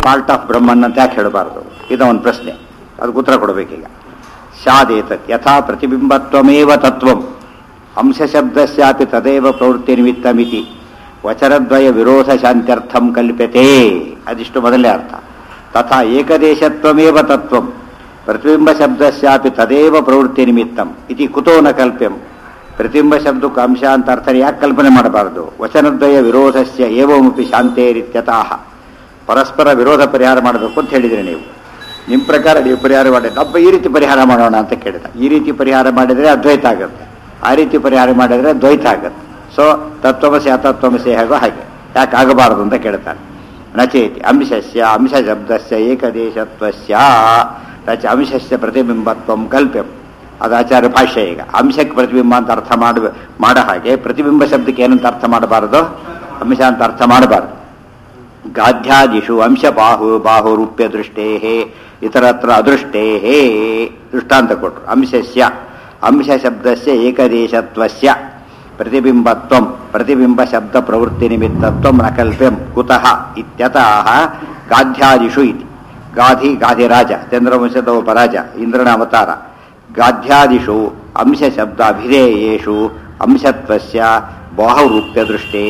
Part of ಬ್ರಹ್ಮನ್ ಅಂತ ಯಾಕೆ ಹೇಳಬಾರದು ಇದು ಒಂದು ಪ್ರಶ್ನೆ ಅದಕ್ಕೆ ಉತ್ತರ ಕೊಡಬೇಕೀಗ ಸ್ಯಾದೇತತ್ ಯಥಾ ಪ್ರತಿಬಿಂಬತ್ವಮೇವ ತತ್ವಂ ಅಂಶಶಬ್ದಸ್ಯಾಪಿ ತದೇವ ಪ್ರವೃತ್ತಿ ನಿಮಿತ್ತಮಿತಿ ವಚನದ್ವಯ ವಿರೋಧ ಶಾಂತ್ಯರ್ಥಂ ಕಲ್ಪ್ಯತೆ ಅದಿಷ್ಟು ಮೊದಲನೇ ಅರ್ಥ ತಥಾ ಏಕದೇಶತ್ವಮೇವ ತತ್ವಂ ಪ್ರತಿಬಿಂಬ ಶಬ್ದಸ್ಯಾಪಿ ತದೇವ ಪ್ರವೃತ್ತಿ ನಿಮಿತ್ತಂ ಇತಿ ಕುತೋ ನ ಕಲ್ಪ್ಯಂ ಪ್ರತಿಬಿಂಬ ಶಬ್ದಕ್ಕೆ ಅಂಶ ಅಂತ ಅರ್ಥ ಯಾಕೆ ಕಲ್ಪನೆ ಮಾಡಬಾರದು ವಚನದ್ವಯ ವಿರೋಧಸ್ಯ ಏವಮಪಿ ಶಾಂತೇರಿತ್ಯತಃ ಪರಸ್ಪರ ವಿರೋಧ ಪರಿಹಾರ ಮಾಡಬೇಕು ಅಂತ ಹೇಳಿದ್ರಿ ನೀವು ನಿಮ್ಮ ಪ್ರಕಾರ ನೀವು ಪರಿಹಾರ ಮಾಡಿ ನಮ್ಮ ಈ ರೀತಿ ಪರಿಹಾರ ಮಾಡೋಣ ಅಂತ ಕೇಳಿದ ಈ ರೀತಿ ಪರಿಹಾರ ಮಾಡಿದರೆ ಅದ್ವೈತ ಆಗುತ್ತೆ ಆ ರೀತಿ ಪರಿಹಾರ ಮಾಡಿದರೆ ದ್ವೈತ ಆಗುತ್ತೆ ಸೊ ತತ್ವಮಸಿ ಅತತ್ವಮಸಿ ಹೇಗೋ ಹಾಗೆ ಯಾಕೆ ಆಗಬಾರದು ಅಂತ ಕೇಳ್ತಾನೆ ನಚೇತಿ ಅಂಶಸ್ಯ ಅಂಶ ಶಬ್ದಸ್ಯ ಏಕದೇಶತ್ವಸ್ಯ ನಚ ಅಂಶಸ್ಯ ಪ್ರತಿಬಿಂಬತ್ವಂ ಕಲ್ಪ್ಯಂ ಅದು ಆಚಾರ್ಯ ಭಾಷ್ಯ ಈಗ ಅಂಶಕ್ಕೆ ಪ್ರತಿಬಿಂಬ ಅಂತ ಅರ್ಥ ಮಾಡ ಮಾಡೋ ಹಾಗೆ ಪ್ರತಿಬಿಂಬ ಶಬ್ದಕ್ಕೆ ಏನಂತ ಅರ್ಥ ಮಾಡಬಾರದು ಅಂಶ ಅಂತ ಅರ್ಥ ಮಾಡಬಾರದು ಗಾಧ್ಯಾದಿಷು ಅಂಶ ಬಾಹು ಬಾಹುರೂಪ್ಯ ದೃಷ್ಟೇ ಇತರತ್ರ ಅದೃಷ್ಟೇ ದೃಷ್ಟಾಂತ ಕೊಟ್ಟರು ಅಂಶಸ್ಯ ಅಂಶ ಶಬ್ದಸ್ಯ ಏಕದೇಶತ್ವಸ್ಯ ಪ್ರತಿಬಿಂಬತ್ವಂ ಪ್ರತಿಬಿಂಬ ಶಬ್ದ ಪ್ರವೃತ್ತಿ ನಿಮಿತ್ತತ್ವಂ ನ ಕಲ್ಪ್ಯಂ ಕುತಃ ಇತ್ಯತಃ ಗಾಧ್ಯಾದಿಷು ಇತಿ ಗಾಧಿ ಗಾಧಿರಾಜ ಚಂದ್ರವಂಶದ ಒಬ್ಬ ರಾಜ ಇಂದ್ರನ ಅವತಾರ ಗಾಧ್ಯಾದಿಷು ಅಂಶ ಶಬ್ದ ಅಭಿಧೇಯೇಷು ಅಂಶತ್ವಸ್ಯ ಬಾಹುರೂಪ್ಯ ದೃಷ್ಟೇ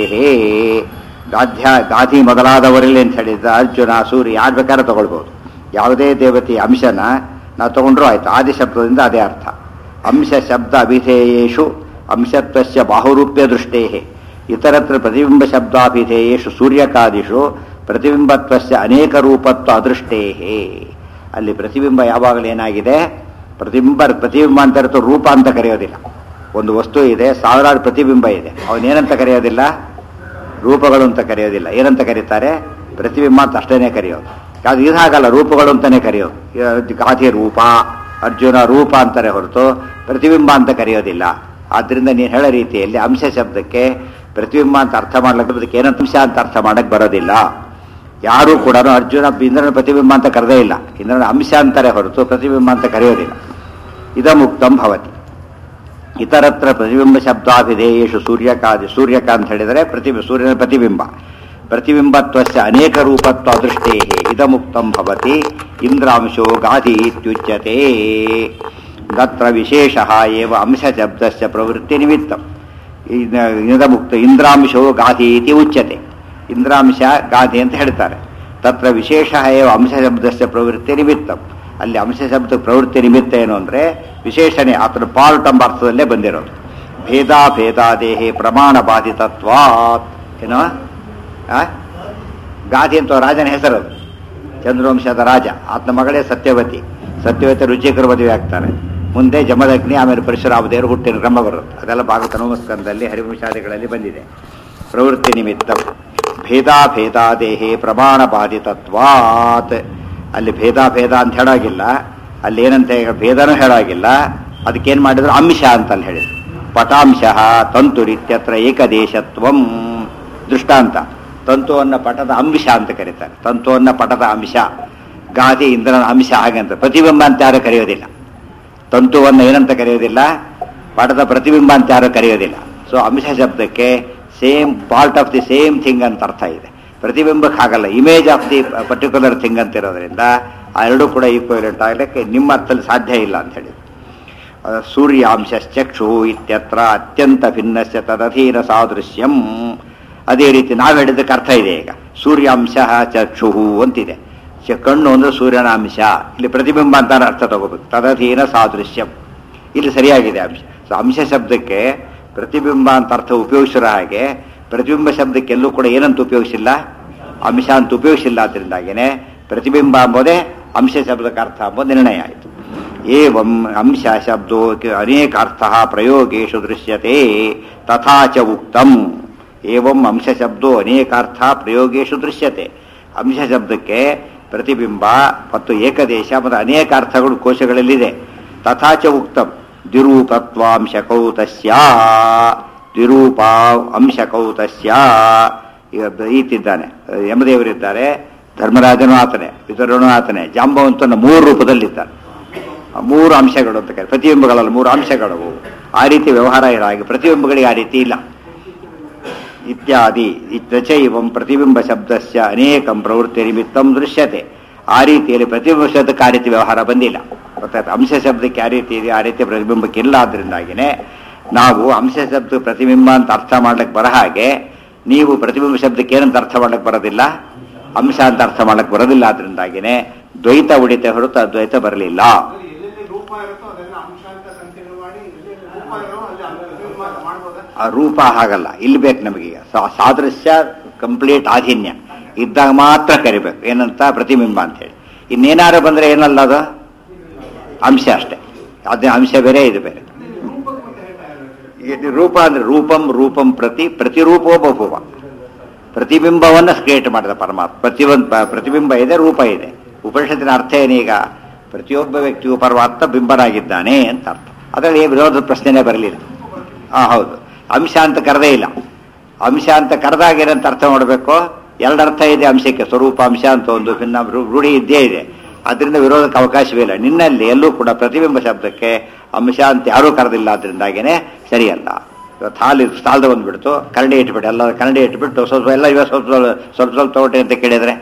ಗಾಧ್ಯ ಗಾಧಿ ಮೊದಲಾದವರಲ್ಲಿ ಅಂತ ಹೇಳಿದ ಅರ್ಜುನ ಸೂರ್ಯ ಯಾರು ಬೇಕಾದ್ರೆ ತಗೊಳ್ಬೋದು ಯಾವುದೇ ದೇವತೆಯ ಅಂಶನ ನಾವು ತಗೊಂಡ್ರೂ ಆಯ್ತು ಆದಿ ಶಬ್ದದಿಂದ ಅದೇ ಅರ್ಥ ಅಂಶ ಶಬ್ದ ಅಭಿಧೇಯೇಷು ಅಂಶತ್ವಸ್ಯ ಬಾಹುರೂಪ್ಯ ದೃಷ್ಟೇ ಇತರತ್ರ ಪ್ರತಿಬಿಂಬ ಶಬ್ದಾಭಿಧೇಯೇಷು ಸೂರ್ಯಕಾದಿಷು ಪ್ರತಿಬಿಂಬತ್ವಸ್ಯ ಅನೇಕ ರೂಪತ್ವ ಅದೃಷ್ಟೇ ಅಲ್ಲಿ ಪ್ರತಿಬಿಂಬ ಯಾವಾಗಲೂ ಏನಾಗಿದೆ ಪ್ರತಿಬಿಂಬ ಪ್ರತಿಬಿಂಬ ಅಂತ ಇರುತ್ತೋ ರೂಪ ಅಂತ ಕರೆಯೋದಿಲ್ಲ ಒಂದು ವಸ್ತು ಇದೆ ಸಾವಿರಾರು ಪ್ರತಿಬಿಂಬ ಇದೆ ಅವನೇನಂತ ಕರೆಯೋದಿಲ್ಲ ರೂಪಗಳು ಅಂತ ಕರೆಯೋದಿಲ್ಲ ಏನಂತ ಕರೀತಾರೆ ಪ್ರತಿಬಿಂಬ ಅಂತ ಅಷ್ಟೇನೆ ಕರೆಯೋದು ಅದು ಇದು ಹಾಗಲ್ಲ ರೂಪಗಳು ಅಂತಾನೆ ಕರೆಯೋದು ಇದು ಗಾಧಿ ರೂಪ ಅರ್ಜುನ ರೂಪ ಅಂತಾರೆ ಹೊರತು ಪ್ರತಿಬಿಂಬ ಅಂತ ಕರೆಯೋದಿಲ್ಲ ಆದ್ದರಿಂದ ನೀನು ಹೇಳೋ ರೀತಿಯಲ್ಲಿ ಅಂಶ ಶಬ್ದಕ್ಕೆ ಪ್ರತಿಬಿಂಬ ಅಂತ ಅರ್ಥ ಮಾಡ್ಲಿಕ್ಕೆ ಅದಕ್ಕೆ ಏನಂತ ಅಂಶ ಅಂತ ಅರ್ಥ ಮಾಡಕ್ ಬರೋದಿಲ್ಲ ಯಾರೂ ಕೂಡ ಅರ್ಜುನ ಇಂದ್ರನ ಪ್ರತಿಬಿಂಬ ಅಂತ ಕರೆದೇ ಇಲ್ಲ ಇಂದ್ರನ ಅಂಶ ಅಂತಾರೆ ಹೊರತು ಪ್ರತಿಬಿಂಬ ಅಂತ ಕರೆಯೋದಿಲ್ಲ ಇದಮುಕ್ತಂ ಭವತಿ ಇತರತ್ರ ಪ್ರತಿಬಿಂಬ ಶಬ್ದಾಭಿಧೇಯೇಷು ಸೂರ್ಯಕಾದಿ ಸೂರ್ಯಕ ಅಂತ ಹೇಳಿದರೆ ಪ್ರತಿಬಿ ಸೂರ್ಯನ ಪ್ರತಿಬಿಂಬ ಪ್ರತಿಬಿಂಬತ್ವಸ್ಯ ಅನೇಕ ರೂಪತ್ವ ಅದೃಷ್ಟೇ ಇದಮುಕ್ತಂ ಭವತಿ ಇಂದ್ರಾಂಶೋ ಗಾಧಿ ಇತ್ಯುಚ್ಯತೆ ಗತ್ರ ವಿಶೇಷ ಏವ ಅಂಶ ಶಬ್ದಸ್ಯ ಪ್ರವೃತ್ತಿ ನಿಮಿತ್ತಂ ಇದಮುಕ್ತ ಇಂದ್ರಾಂಶೋ ಗಾಧಿ ಇತಿ ಉಚ್ಯತೆ ಇಂದ್ರಾಂಶ ಗಾಧಿ ಅಂತ ಹೇಳ್ತಾರೆ ತತ್ರ ವಿಶೇಷ ಏವ ಅಂಶ ಶಬ್ದಸ್ಯ ಪ್ರವೃತ್ತಿ ನಿಮಿತ್ತಂ ಅಲ್ಲಿ ಅಂಶ ಶಬ್ದ ಪ್ರವೃತ್ತಿ ನಿಮಿತ್ತ ಏನು ಅಂದರೆ ವಿಶೇಷಣೆ ಆತನ ಪಾರ್ಟ್ ಎಂಬ ಅರ್ಥದಲ್ಲೇ ಬಂದಿರೋದು ಭೇದ ಭೇದಾದೇಹಿ ಪ್ರಮಾಣ ಬಾಧಿತತ್ವಾತ್ ಏನೋ ಆ? ಗಾಧಿ ಅಂತ ರಾಜನ ಹೆಸರು ಅದು. ಚಂದ್ರವಂಶದ ರಾಜ ಆತನ ಮಗಳೇ ಸತ್ಯವತಿ ಸತ್ಯವತಿ ರುಚಿಕರ ಮದುವೆ ಆಗ್ತಾರೆ ಮುಂದೆ ಜಮದಗ್ನಿ ಆಮೇಲೆ ಪರಶುರಾಮ ದೇವರು ಹುಟ್ಟಿನ ಕ್ರಮ ಬರುತ್ತೆ ಅದೆಲ್ಲ ಭಾಗವತ ನಮಸ್ಕಂದದಲ್ಲಿ ಹರಿವಂಶಾದಿಗಳಲ್ಲಿ ಬಂದಿದೆ ಪ್ರವೃತ್ತಿ ನಿಮಿತ್ತ ಭೇದ ಭೇದಾದೇಹಿ ಪ್ರಮಾಣ ಬಾಧಿತತ್ವಾತ್ ಅಲ್ಲಿ ಭೇದ ಭೇದ ಅಂತ ಹೇಳಾಗಿಲ್ಲ ಅಲ್ಲಿ ಏನಂತ ಹೇಳ ಭೇದನೂ ಹೇಳಾಗಿಲ್ಲ ಅದಕ್ಕೇನು ಮಾಡಿದ್ರು ಅಂಶ ಅಂತ ಅಲ್ಲಿ ಹೇಳಿದ್ರು ಪಟಾಂಶ ತಂತುರಿತ್ಯತ್ರ ಏಕದೇಶತ್ವಂ ದೃಷ್ಟಾಂತ ತಂತುವನ್ನ ಪಟದ ಅಂಶ ಅಂತ ಕರೀತಾರೆ ತಂತುವನ್ನ ಪಟದ ಅಂಶ ಗಾದಿ ಇಂದ್ರನ ಅಂಶ ಹಾಗೆ ಅಂತ ಪ್ರತಿಬಿಂಬ ಅಂತ ಯಾರು ಕರೆಯೋದಿಲ್ಲ ತಂತುವನ್ನು ಏನಂತ ಕರೆಯೋದಿಲ್ಲ ಪಟದ ಪ್ರತಿಬಿಂಬ ಅಂತ ಯಾರು ಕರೆಯೋದಿಲ್ಲ ಸೊ ಅಂಶ ಶಬ್ದಕ್ಕೆ same part of the same thing ಅಂತ ಅರ್ಥ ಇದೆ ಪ್ರತಿಬಿಂಬಕ್ಕೆ ಆಗಲ್ಲ image of the particular thing ಅಂತ ಇರೋದ್ರಿಂದ ಆ ಎರಡೂ ಕೂಡ ಈಕ್ವಲೆಂಟ್ ಆಗಲಿಕ್ಕೆ ನಿಮ್ಮ ಅರ್ಥದಲ್ಲಿ ಸಾಧ್ಯ ಇಲ್ಲ ಅಂತ ಹೇಳಿ ಸೂರ್ಯಾಂಶಶ್ಚಕ್ಷು ಇತ್ಯತ್ರ ಅತ್ಯಂತ ಭಿನ್ನಸ್ಯ ತದಧೀನ ಸಾದೃಶ್ಯಂ ಅದೇ ರೀತಿ ನಾವು ಹೇಳಿದ್ದಕ್ಕೆ ಅರ್ಥ ಇದೆ ಈಗ ಸೂರ್ಯಾಂಶ ಚಕ್ಷು ಅಂತಿದೆ ಚ- ಕಣ್ಣು ಅಂದ್ರೆ ಸೂರ್ಯನ ಅಂಶ ಇಲ್ಲಿ ಪ್ರತಿಬಿಂಬ ಅಂತ ಅರ್ಥ ತಗೋಬೇಕು ತದಧೀನ ಸಾದೃಶ್ಯಂ ಇಲ್ಲಿ ಸರಿಯಾಗಿದೆ ಅಂಶ ಸೊ ಅಂಶ ಶಬ್ದಕ್ಕೆ ಪ್ರತಿಬಿಂಬ ಅಂತ ಅರ್ಥ ಉಪಯೋಗಿಸಿರೋ ಹಾಗೆ ಪ್ರತಿಬಿಂಬ ಶಬ್ದಕ್ಕೆ ಎಲ್ಲೂ ಕೂಡ ಏನಂತ ಉಪಯೋಗಿಸಿಲ್ಲ ಅಂಶ ಅಂತ ಉಪಯೋಗಿಸಿಲ್ಲ ಅದರಿಂದಾಗೇನೆ ಪ್ರತಿಬಿಂಬ ಎಂಬುದೇ ಅಂಶ ಶಬ್ದಕ್ಕೆ ಅರ್ಥ ಎಂಬುದು ನಿರ್ಣಯ ಆಯಿತು ಏವಂ ಅಂಶ ಶಬ್ದೋ ಅನೇಕ ಅರ್ಥ ಪ್ರಯೋಗೇಶು ದೃಶ್ಯತೆ ತಥಾ ಚ ಉಕ್ತಂ ಏವಂ ಅಂಶ ಶಬ್ದೋ ಅನೇಕಾರ್ಥ ಪ್ರಯೋಗೇಶು ದೃಶ್ಯತೆ ಅಂಶ ಶಬ್ದಕ್ಕೆ ಪ್ರತಿಬಿಂಬ ಮತ್ತು ಏಕದೇಶ ಮತ್ತು ಅನೇಕ ಅರ್ಥಗಳು ಕೋಶಗಳಲ್ಲಿದೆ ತಥಾ ಚ ಉಕ್ತಂ ದ್ವಿರೂಪತ್ವಾಂಶಕೌ ತಸ್ಯ ದ್ವಿರೂಪ ಅಂಶಕೌ ತಸ್ಯ ಈಗ ಈತಿದ್ದಾನೆ ಯಮದೇವರಿದ್ದಾರೆ ಧರ್ಮರಾಜನು ಆತನೇ ವಿತರಣು ಆತನೇ ಜಾಂಬವಂತನ ಮೂರು ರೂಪದಲ್ಲಿದ್ದಾನೆ ಆ ಮೂರು ಅಂಶಗಳು ಅಂತ ಕರೆ ಪ್ರತಿಬಿಂಬಗಳಲ್ಲ ಮೂರು ಅಂಶಗಳು ಆ ರೀತಿ ವ್ಯವಹಾರ ಇರೋ ಹಾಗೆ ಪ್ರತಿಬಿಂಬಗಳಿಗೆ ಆ ರೀತಿ ಇಲ್ಲ ಇತ್ಯಾದಿ ಇತ್ಯಚೈವಂ ಪ್ರತಿಬಿಂಬ ಶಬ್ದಸ್ಯ ಅನೇಕಂ ಪ್ರವೃತ್ತಿ ನಿಮಿತ್ತಂ ದೃಶ್ಯತೆ ಆ ರೀತಿಯಲ್ಲಿ ಪ್ರತಿಬಿಂಬ ಶಬ್ದಕ್ಕೆ ಆ ರೀತಿ ವ್ಯವಹಾರ ಬಂದಿಲ್ಲ ಗೊತ್ತಾಯ್ತು ಅಂಶ ಶಬ್ದಕ್ಕೆ ಆ ರೀತಿ ಇದೆ ಆ ರೀತಿ ಪ್ರತಿಬಿಂಬಕ್ಕೆ ಇಲ್ಲ ಆದ್ರಿಂದಾಗಿನೇ ನಾವು ಅಂಶ ಶಬ್ದ ಪ್ರತಿಬಿಂಬ ಅಂತ ಅರ್ಥ ಮಾಡ್ಲಿಕ್ಕೆ ಬರ ಹಾಗೆ ನೀವು ಪ್ರತಿಬಿಂಬ ಶಬ್ದಕ್ಕೆ ಏನಂತ ಅರ್ಥ ಮಾಡ್ಲಿಕ್ಕೆ ಬರೋದಿಲ್ಲ ಅಂಶ ಅಂತ ಅರ್ಥ ಮಾಡ್ಲಿಕ್ಕೆ ಬರೋದಿಲ್ಲ ಆದ್ರಿಂದಾಗಿನೇ ದ್ವೈತ ಉಡಿತೆ ಹೊರತು ಅದ್ವೈತ ಬರಲಿಲ್ಲ ಅಂದ್ರೆ ಎಲ್ಲೆಲ್ಲಿ ರೂಪ ಇರುತ್ತೋ ಅದನ್ನ ಅಂಶ ಅಂತ ಕನ್ಸಿಡರ್ ಮಾಡಿ ಎಲ್ಲೆಲ್ಲಿ ರೂಪ ಇರೋ ಅಲ್ಲಿ ಪ್ರತಿಬಿಂಬ ಮಾಡ್ಬೋದಾ ಆ ರೂಪ ಹಾಗಲ್ಲ ಇಲ್ಲಿ ಬೇಕು ನಮಗೀಗ ಸಾ- ಸಾದೃಶ್ಯ ಕಂಪ್ಲೀಟ್ ಆಧೀನ್ಯ ಇದ್ದಾಗ ಮಾತ್ರ ಕರಿಬೇಕು ಏನಂತ ಪ್ರತಿಬಿಂಬ ಅಂತೇಳಿ ಇನ್ನೇನಾರು ಬಂದ್ರೆ ಏನಲ್ಲ ಅದು ಅಂಶ ಅಷ್ಟೇ ಅದೇ ಅಂಶ ಬೇರೆ ಇದು ಬೇರೆ ರೂಪಕ್ಕೆ ಮತ್ತೆ ಹೇಳ್ತಾ ಇದ್ದಾರೆ ಈ ರೂಪ ಅಂದ್ರೆ ರೂಪಂ ರೂಪಂ ಪ್ರತಿ ಪ್ರತಿರೂಪೋ ಬಹುವ ಪ್ರತಿಬಿಂಬವನ್ನ ಕ್ರಿಯೇಟ್ ಮಾಡಿದ ಪರಮಾತ್ಮ ಪ್ರತಿಯೊಂದು ಪ- ಪ್ರತಿಬಿಂಬ ಇದೆ ರೂಪ ಇದೆ ಉಪನಿಷತ್ತಿನ ಅರ್ಥ ಏನೀಗ ಪ್ರತಿಯೊಬ್ಬ ವ್ಯಕ್ತಿಯು ಪರಮಾತ್ಮ ಬಿಂಬನಾಗಿದ್ದಾನೆ ಅಂತ ಅರ್ಥ ಅದರಲ್ಲಿ ವಿರೋಧದ ಪ್ರಶ್ನೆನೇ ಬರಲಿಲ್ಲ ಹಾ ಹೌದು ಅಂಶ ಅಂತ ಕರೆದೇ ಇಲ್ಲ ಅಂಶ ಅಂತ ಕರೆದಾಗ ಏನಂತ ಅರ್ಥ ಮಾಡಬೇಕು ಎರಡು ಅರ್ಥ ಇದೆ ಅಂಶಕ್ಕೆ ಸ್ವರೂಪ ಅಂಶ ಅಂತ ಒಂದು ಭಿನ್ನ ರೂ- ರೂಢಿ ಇದ್ದೇ ಇದೆ ಅದರಿಂದ ವಿರೋಧಕ್ಕೆ ಅವಕಾಶವೇ ಇಲ್ಲ ನಿನ್ನಲ್ಲಿ ಎಲ್ಲೂ ಕೂಡ ಪ್ರತಿಬಿಂಬ ಶಬ್ದಕ್ಕೆ ಅಂಶ ಅಂತ ಯಾರೂ ಕರೆದಿಲ್ಲ ಅದರಿಂದಾಗೇನೆ ಸರಿಯಲ್ಲ ಇವತ್ತು ಹಾಲು ಸಾಲದ ಬಂದ್ಬಿಡ್ತು ಕರಡಿ ಇಟ್ಬಿಟ್ಟು ಎಲ್ಲ ಕರಡಿ ಇಟ್ಬಿಟ್ಟು ಸ್ವಲ್ಪ ಎಲ್ಲ ಇವಾಗ ಸ್ವಲ್ಪ ಸ್ವಲ್ಪ ಸ್ವಲ್ಪ ಸ್ವಲ್ಪ ತಗೊಟ್ಟಿ ಅಂತ ಕೇಳಿದ್ರೆ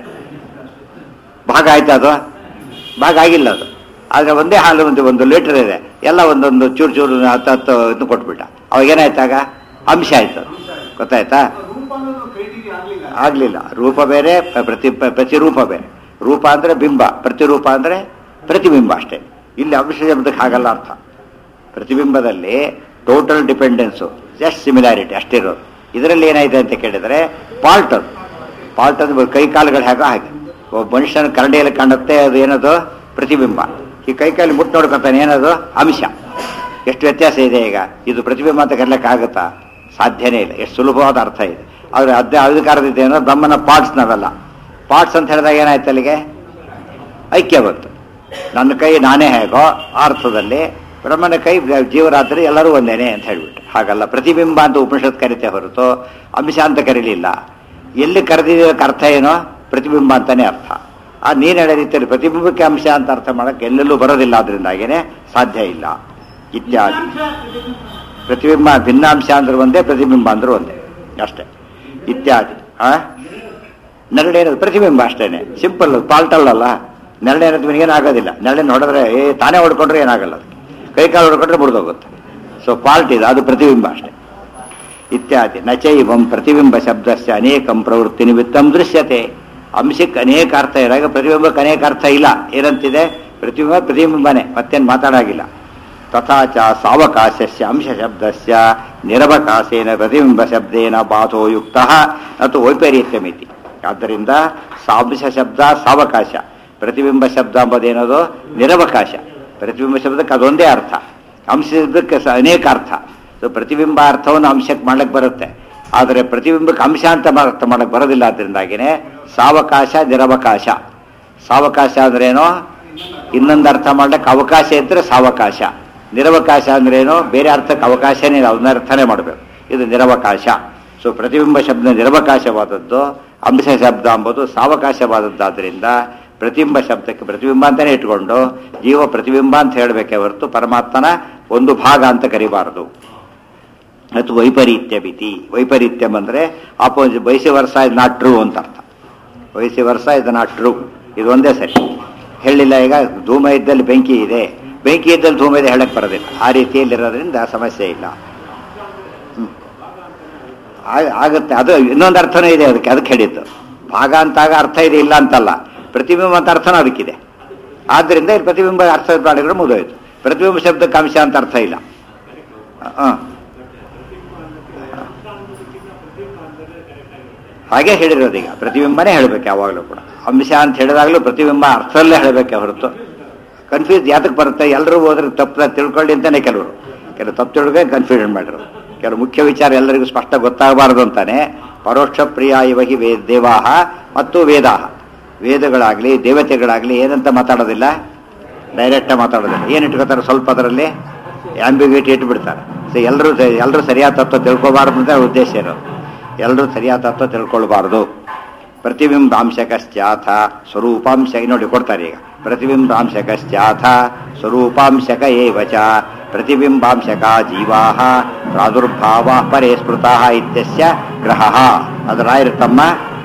ಭಾಗ ಆಯ್ತಾ ಅದು ಭಾಗ ಆಗಿಲ್ಲ ಅದು ಆದ್ರೆ ಒಂದೇ ಹಾಲು ಒಂದು ಒಂದು ಲೀಟರ್ ಇದೆ ಎಲ್ಲ ಒಂದೊಂದು ಚೂರು ಚೂರು ಹತ್ತು ಹತ್ತು ಇದು ಕೊಟ್ಬಿಟ್ಟ ಅವಾಗ ಏನಾಯ್ತಾಗ ಅಂಶ ಆಯ್ತು ಅದು. ಗೊತ್ತಾಯ್ತಾ ರೂಪ ಅನ್ನೋದು ಕ್ರೈಟೀರಿಯಾ ಆಗ್ಲಿಲ್ಲ ಆಗ್ಲಿಲ್ಲ ರೂಪ ಬೇರೆ ಪ- ಪ್ರತಿ ಪ- ಪ್ರತಿರೂಪ ಬೇರೆ ರೂಪ ಅಂದ್ರೆ ಬಿಂಬ ಪ್ರತಿರೂಪ ಅಂದ್ರೆ ಪ್ರತಿಬಿಂಬ ಅಷ್ಟೇ ಇಲ್ಲಿ ಅಂಶ ಶಬ್ದಕ್ಕೆ ಹಾಗಲ್ಲ ಅರ್ಥ ಪ್ರತಿಬಿಂಬದಲ್ಲಿ ಟೋಟಲ್ ಡಿಪೆಂಡೆನ್ಸು ಜಸ್ಟ್ ಸಿಮಿಲಾರಿಟಿ ಅಷ್ಟಿರೋದು ಇದರಲ್ಲಿ ಏನಾಯ್ತು ಅಂತ ಕೇಳಿದ್ರೆ ಪಾಲ್ಟ್ ಅದು ಪಾಲ್ಟ್ ಅಂದ್ರೆ ಕೈ ಕಾಲುಗಳು ಹೇಗೋ ಹಾಗೆ ಒಬ್ಬ ಮನುಷ್ಯನ ಕರಡಿಯಲ್ಲಿ ಕಾಣುತ್ತೆ ಅದು ಏನದು ಪ್ರತಿಬಿಂಬ ಈ ಕೈ ಕಾಲು ಮುಟ್ಟು ನೋಡ್ಕೊತಾನೆ ಏನದು ಅಂಶ ಎಷ್ಟು ವ್ಯತ್ಯಾಸ ಇದೆ ಈಗ ಇದು ಪ್ರತಿಬಿಂಬ ಅಂತ ಕರ್ಲಿಕ್ಕೆ ಆಗುತ್ತಾ ಸಾಧ್ಯನೇ ಇಲ್ಲ ಎಷ್ಟು ಸುಲಭವಾದ ಅರ್ಥ ಇದೆ ಆದ್ರೆ ಅದೇ ಅಧಿಕಾರದಿದೆ ಏನೋ ಬ್ರಹ್ಮನ ಪಾರ್ಟ್ಸ್ ನಾವೆಲ್ಲ ಪಾರ್ಟ್ಸ್ ಅಂತ ಹೇಳಿದಾಗ ಏನಾಯ್ತು ಅಲ್ಲಿಗೆ ಐಕ್ಯ ಬಂತು ನನ್ನ ಕೈ ನಾನೇ ಹೇಗೋ ಆ ಅರ್ಥದಲ್ಲಿ ಬ್ರಹ್ಮನ ಕೈ ಜೀವರಾತ್ರಿ ಎಲ್ಲರೂ ಒಂದೇನೆ ಅಂತ ಹೇಳ್ಬಿಟ್ಟು ಹಾಗಲ್ಲ ಪ್ರತಿಬಿಂಬ ಅಂತ ಉಪನಿಷತ್ ಕರಿತೆ ಹೊರತು ಅಂಶ ಅಂತ ಕರೀಲಿಲ್ಲ ಎಲ್ಲಿ ಕರೆದಿದ್ದಕ್ಕೆ ಅರ್ಥ ಏನೋ ಪ್ರತಿಬಿಂಬ ಅಂತಾನೆ ಅರ್ಥ ಆ ನೀನು ಹೇಳೋ ರೀತಿಯಲ್ಲಿ ಪ್ರತಿಬಿಂಬಕ್ಕೆ ಅಂಶ ಅಂತ ಅರ್ಥ ಮಾಡಕ್ಕೆ ಎಲ್ಲೆಲ್ಲೂ ಬರೋದಿಲ್ಲ ಅದರಿಂದಾಗೇನೆ ಸಾಧ್ಯ ಇಲ್ಲ ಇತ್ಯಾದಿ ಪ್ರತಿಬಿಂಬ ಭಿನ್ನಾಂಶ ಅಂದ್ರೆ ಒಂದೇ ಪ್ರತಿಬಿಂಬ ಅಂದ್ರೆ ಒಂದೇ ಅಷ್ಟೇ ಇತ್ಯಾದಿ ಆ ನೆರಳೇನದು ಪ್ರತಿಬಿಂಬ ಅಷ್ಟೇನೆ ಸಿಂಪಲ್ ಪಾಲ್ಟಲ್ಲ ನೆರಳೇನದು ಏನಾಗೋದಿಲ್ಲ ನೆರಳೇನು ಹೊಡೆದ್ರೆ ಏ ತಾನೇ ಹೊಡ್ಕೊಂಡ್ರೆ ಏನಾಗಲ್ಲ ಅದಕ್ಕೆ ಕೈ ಕಾಲು ಹೊಡ್ಕೊಂಡ್ರೆ ಮುರಿದೋಗುತ್ತೆ ಸೊ ಪಾಲ್ಟ್ ಇದೆ ಅದು ಪ್ರತಿಬಿಂಬ ಅಷ್ಟೇ ಇತ್ಯಾದಿ ನಚೈವಂ ಪ್ರತಿಬಿಂಬ ಶಬ್ದಸ್ಯ ಅನೇಕಂ ಪ್ರವೃತ್ತಿ ನಿಮಿತ್ತಂ ದೃಶ್ಯತೆ ಅಂಶಕ್ಕೆ ಅನೇಕ ಅರ್ಥ ಇರಾಗ ಪ್ರತಿಬಿಂಬಕ್ಕೆ ಅನೇಕ ಅರ್ಥ ಇಲ್ಲ ಏನಂತಿದೆ ಪ್ರತಿಬಿಂಬ ಪ್ರತಿಬಿಂಬನೇ ಮತ್ತೇನು ಮಾತಾಡಾಗಿಲ್ಲ ತಥಾ ಚ ಸಾವಕಾಶಸ್ಯ ಅಂಶ ಶಬ್ದಸ್ಯ ನಿರವಕಾಶೇನ ಪ್ರತಿಬಿಂಬ ಶಬ್ದೇನ ಬಾಧೋ ಯುಕ್ತ ಮತ್ತು ವೈಪರೀತ್ಯಮಿತಿ ಆದ್ದರಿಂದ ಸಾಂಶ ಶಬ್ದ ಸಾವಕಾಶ ಪ್ರತಿಬಿಂಬ ಶಬ್ದ ಎಂಬುದೇನದು ನಿರವಕಾಶ ಪ್ರತಿಬಿಂಬ ಶಬ್ದಕ್ಕೆ ಅದೊಂದೇ ಅರ್ಥ ಅಂಶ ಶಬ್ದಕ್ಕೆ ಸ- ಅನೇಕ ಅರ್ಥ ಸೊ ಪ್ರತಿಬಿಂಬ ಅರ್ಥವನ್ನು ಅಂಶಕ್ಕೆ ಮಾಡ್ಲಿಕ್ಕೆ ಬರುತ್ತೆ ಆದರೆ ಪ್ರತಿಬಿಂಬಕ್ಕೆ ಅಂಶ ಅಂತ ಮಾ- ಅರ್ಥ ಮಾಡಕ್ಕೆ ಬರೋದಿಲ್ಲ ಅದರಿಂದಾಗಿನೇ ಸಾವಕಾಶ ನಿರವಕಾಶ ಸಾವಕಾಶ ಅಂದ್ರೇನು ಇನ್ನೊಂದು ಅರ್ಥ ಮಾಡ್ಲಿಕ್ಕೆ ಅವಕಾಶ ಇದ್ರೆ ಸಾವಕಾಶ ನಿರವಕಾಶ ಅಂದ್ರೇನು ಬೇರೆ ಅರ್ಥಕ್ಕೆ ಅವಕಾಶನೇ ಇಲ್ಲ ಅದನ್ನ ಅರ್ಥನೇ ಮಾಡಬೇಕು ಇದು ನಿರವಕಾಶ ಸೊ ಪ್ರತಿಬಿಂಬ ಶಬ್ದ ನಿರವಕಾಶವಾದದ್ದು ಅಂಶ ಶಬ್ದ ಎಂಬುದು ಸಾವಕಾಶವಾದದ್ದಾದ್ರಿಂದ ಪ್ರತಿಬಿಂಬ ಶಬ್ದಕ್ಕೆ ಪ್ರತಿಬಿಂಬ ಅಂತಾನೆ ಇಟ್ಕೊಂಡು ಜೀವ ಪ್ರತಿಬಿಂಬ ಅಂತ ಹೇಳಬೇಕೆ ಹೊರತು ಪರಮಾತ್ಮನ ಒಂದು ಭಾಗ ಅಂತ ಕರಿಬಾರದು ಅದು ವೈಪರೀತ್ಯ ಮಿತಿ ವೈಪರೀತ್ಯಂ ಅಂದ್ರೆ ಆಪೋಸಿಟ್ ವಯಸ್ಸಿ ವರ್ಷ ಇದು ನಾಟ್ ಟ್ರೂ ಅಂತ ಅರ್ಥ ವಯಸ್ಸಿ ವರ್ಷ ಇದು ನಾಟ್ ಟ್ರೂ ಇದು ಒಂದೇ ಸರಿ ಹೇಳಿಲ್ಲ ಈಗ ಧೂಮ ಇದ್ದಲ್ಲಿ ಬೆಂಕಿ ಇದೆ ಬೆಂಕಿ ಇದ್ದಲ್ಲಿ ಧೂಮ ಇದೆ ಹೇಳಕ್ ಬರೋದಿಲ್ಲ ಆ ರೀತಿಯಲ್ಲಿರೋದ್ರಿಂದ ಸಮಸ್ಯೆ ಇಲ್ಲ ಹ್ಮ್. ಆ- ಆಗುತ್ತೆ ಅದು ಇನ್ನೊಂದು ಅರ್ಥನೂ ಇದೆ ಅದಕ್ಕೆ ಅದಕ್ಕೆ ಹೇಳಿದ್ದು ಭಾಗ ಅಂತಾಗ ಅರ್ಥ ಇದೆ ಇಲ್ಲ ಅಂತಲ್ಲ ಪ್ರತಿಬಿಂಬ ಅಂತ ಅರ್ಥನೂ ಅದಕ್ಕಿದೆ ಆದ್ದರಿಂದ ಇಲ್ಲಿ ಪ್ರತಿಬಿಂಬ ಅರ್ಥ ಮಾಡಿದ್ರೆ ಮುಗಿದೋಯ್ತು ಪ್ರತಿಬಿಂಬ ಶಬ್ದಕ್ಕೆ ಅಂಶ ಅಂತ ಅರ್ಥ ಇಲ್ಲ ಹ ಹಾಗೆ ಹೇಳಿರೋದು ಈಗ ಪ್ರತಿಬಿಂಬನೇ ಹೇಳಬೇಕು ಯಾವಾಗಲೂ ಕೂಡ ಅಂಶ ಅಂತ ಹೇಳಿದಾಗಲೂ ಪ್ರತಿಬಿಂಬ ಅರ್ಥದಲ್ಲೇ ಹೇಳಬೇಕೆ ಹೊರತು ಕನ್ಫ್ಯೂಸ್ ಯಾತಕ್ಕೆ ಬರುತ್ತೆ ಎಲ್ಲರೂ ಹೋದ್ರೆ ತಪ್ಪು ತಿಳ್ಕೊಳ್ಳಿ ಅಂತಾನೆ ಕೆಲವರು ಕೆಲವು ತಪ್ಪು ತಿಳ್ಗೆ ಕನ್ಫ್ಯೂಷನ್ ಮಾಡಿರೋದು ಕೆಲವು ಮುಖ್ಯ ವಿಚಾರ ಎಲ್ಲರಿಗೂ ಸ್ಪಷ್ಟ ಗೊತ್ತಾಗಬಾರದು ಅಂತಾನೆ ಪರೋಕ್ಷ ಪ್ರಿಯ ಇವಹಿ ವೇ ದೇವಾಹ ಮತ್ತು ವೇದಾಹ ವೇದಗಳಾಗ್ಲಿ ದೇವತೆಗಳಾಗ್ಲಿ ಏನಂತ ಮಾತಾಡೋದಿಲ್ಲ ಡೈರೆಕ್ಟ್ ಮಾತಾಡೋದಿಲ್ಲ ಏನು ಇಟ್ಕೋತಾರೆ ಸ್ವಲ್ಪ ಅದರಲ್ಲಿ ಆಂಬಿಗ್ಯೂಟಿ ಇಟ್ಬಿಡ್ತಾರೆ ಸೊ ಎಲ್ಲರೂ ಎಲ್ಲರೂ ಸರಿಯಾದ ತತ್ವ ತಿಳ್ಕೊಬಾರ್ದು ಅಂತ ಉದ್ದೇಶ ಇರೋದು ಎಲ್ಲರೂ ಸರಿಯಾದ ತತ್ವ ತಿಳ್ಕೊಳ್ಬಾರ್ದು ಪ್ರತಿಬಿಂಬಾಂಶಕಶ್ಚಾಥ ಸ್ವರೂಪಾಂಶ ನೋಡಿ ಕೊಡ್ತಾರೆ ಈಗ ಪ್ರತಿಬಿಂಬಾಂಶಕಶ್ಚಾಥ ಸ್ವರೂಪಾಂಶಕ ಏವ ಚ ಪ್ರತಿಬಿಂಬಾಂಶಕ ಜೀವಾ ಪ್ರಾದುರ್ಭಾವ ಪರೇ ಸ್ಮೃತಾ ಇತ್ಯಸ್ಯ ಗ್ರಹ ಅದು ರಾಯರು ತಮ್ಮ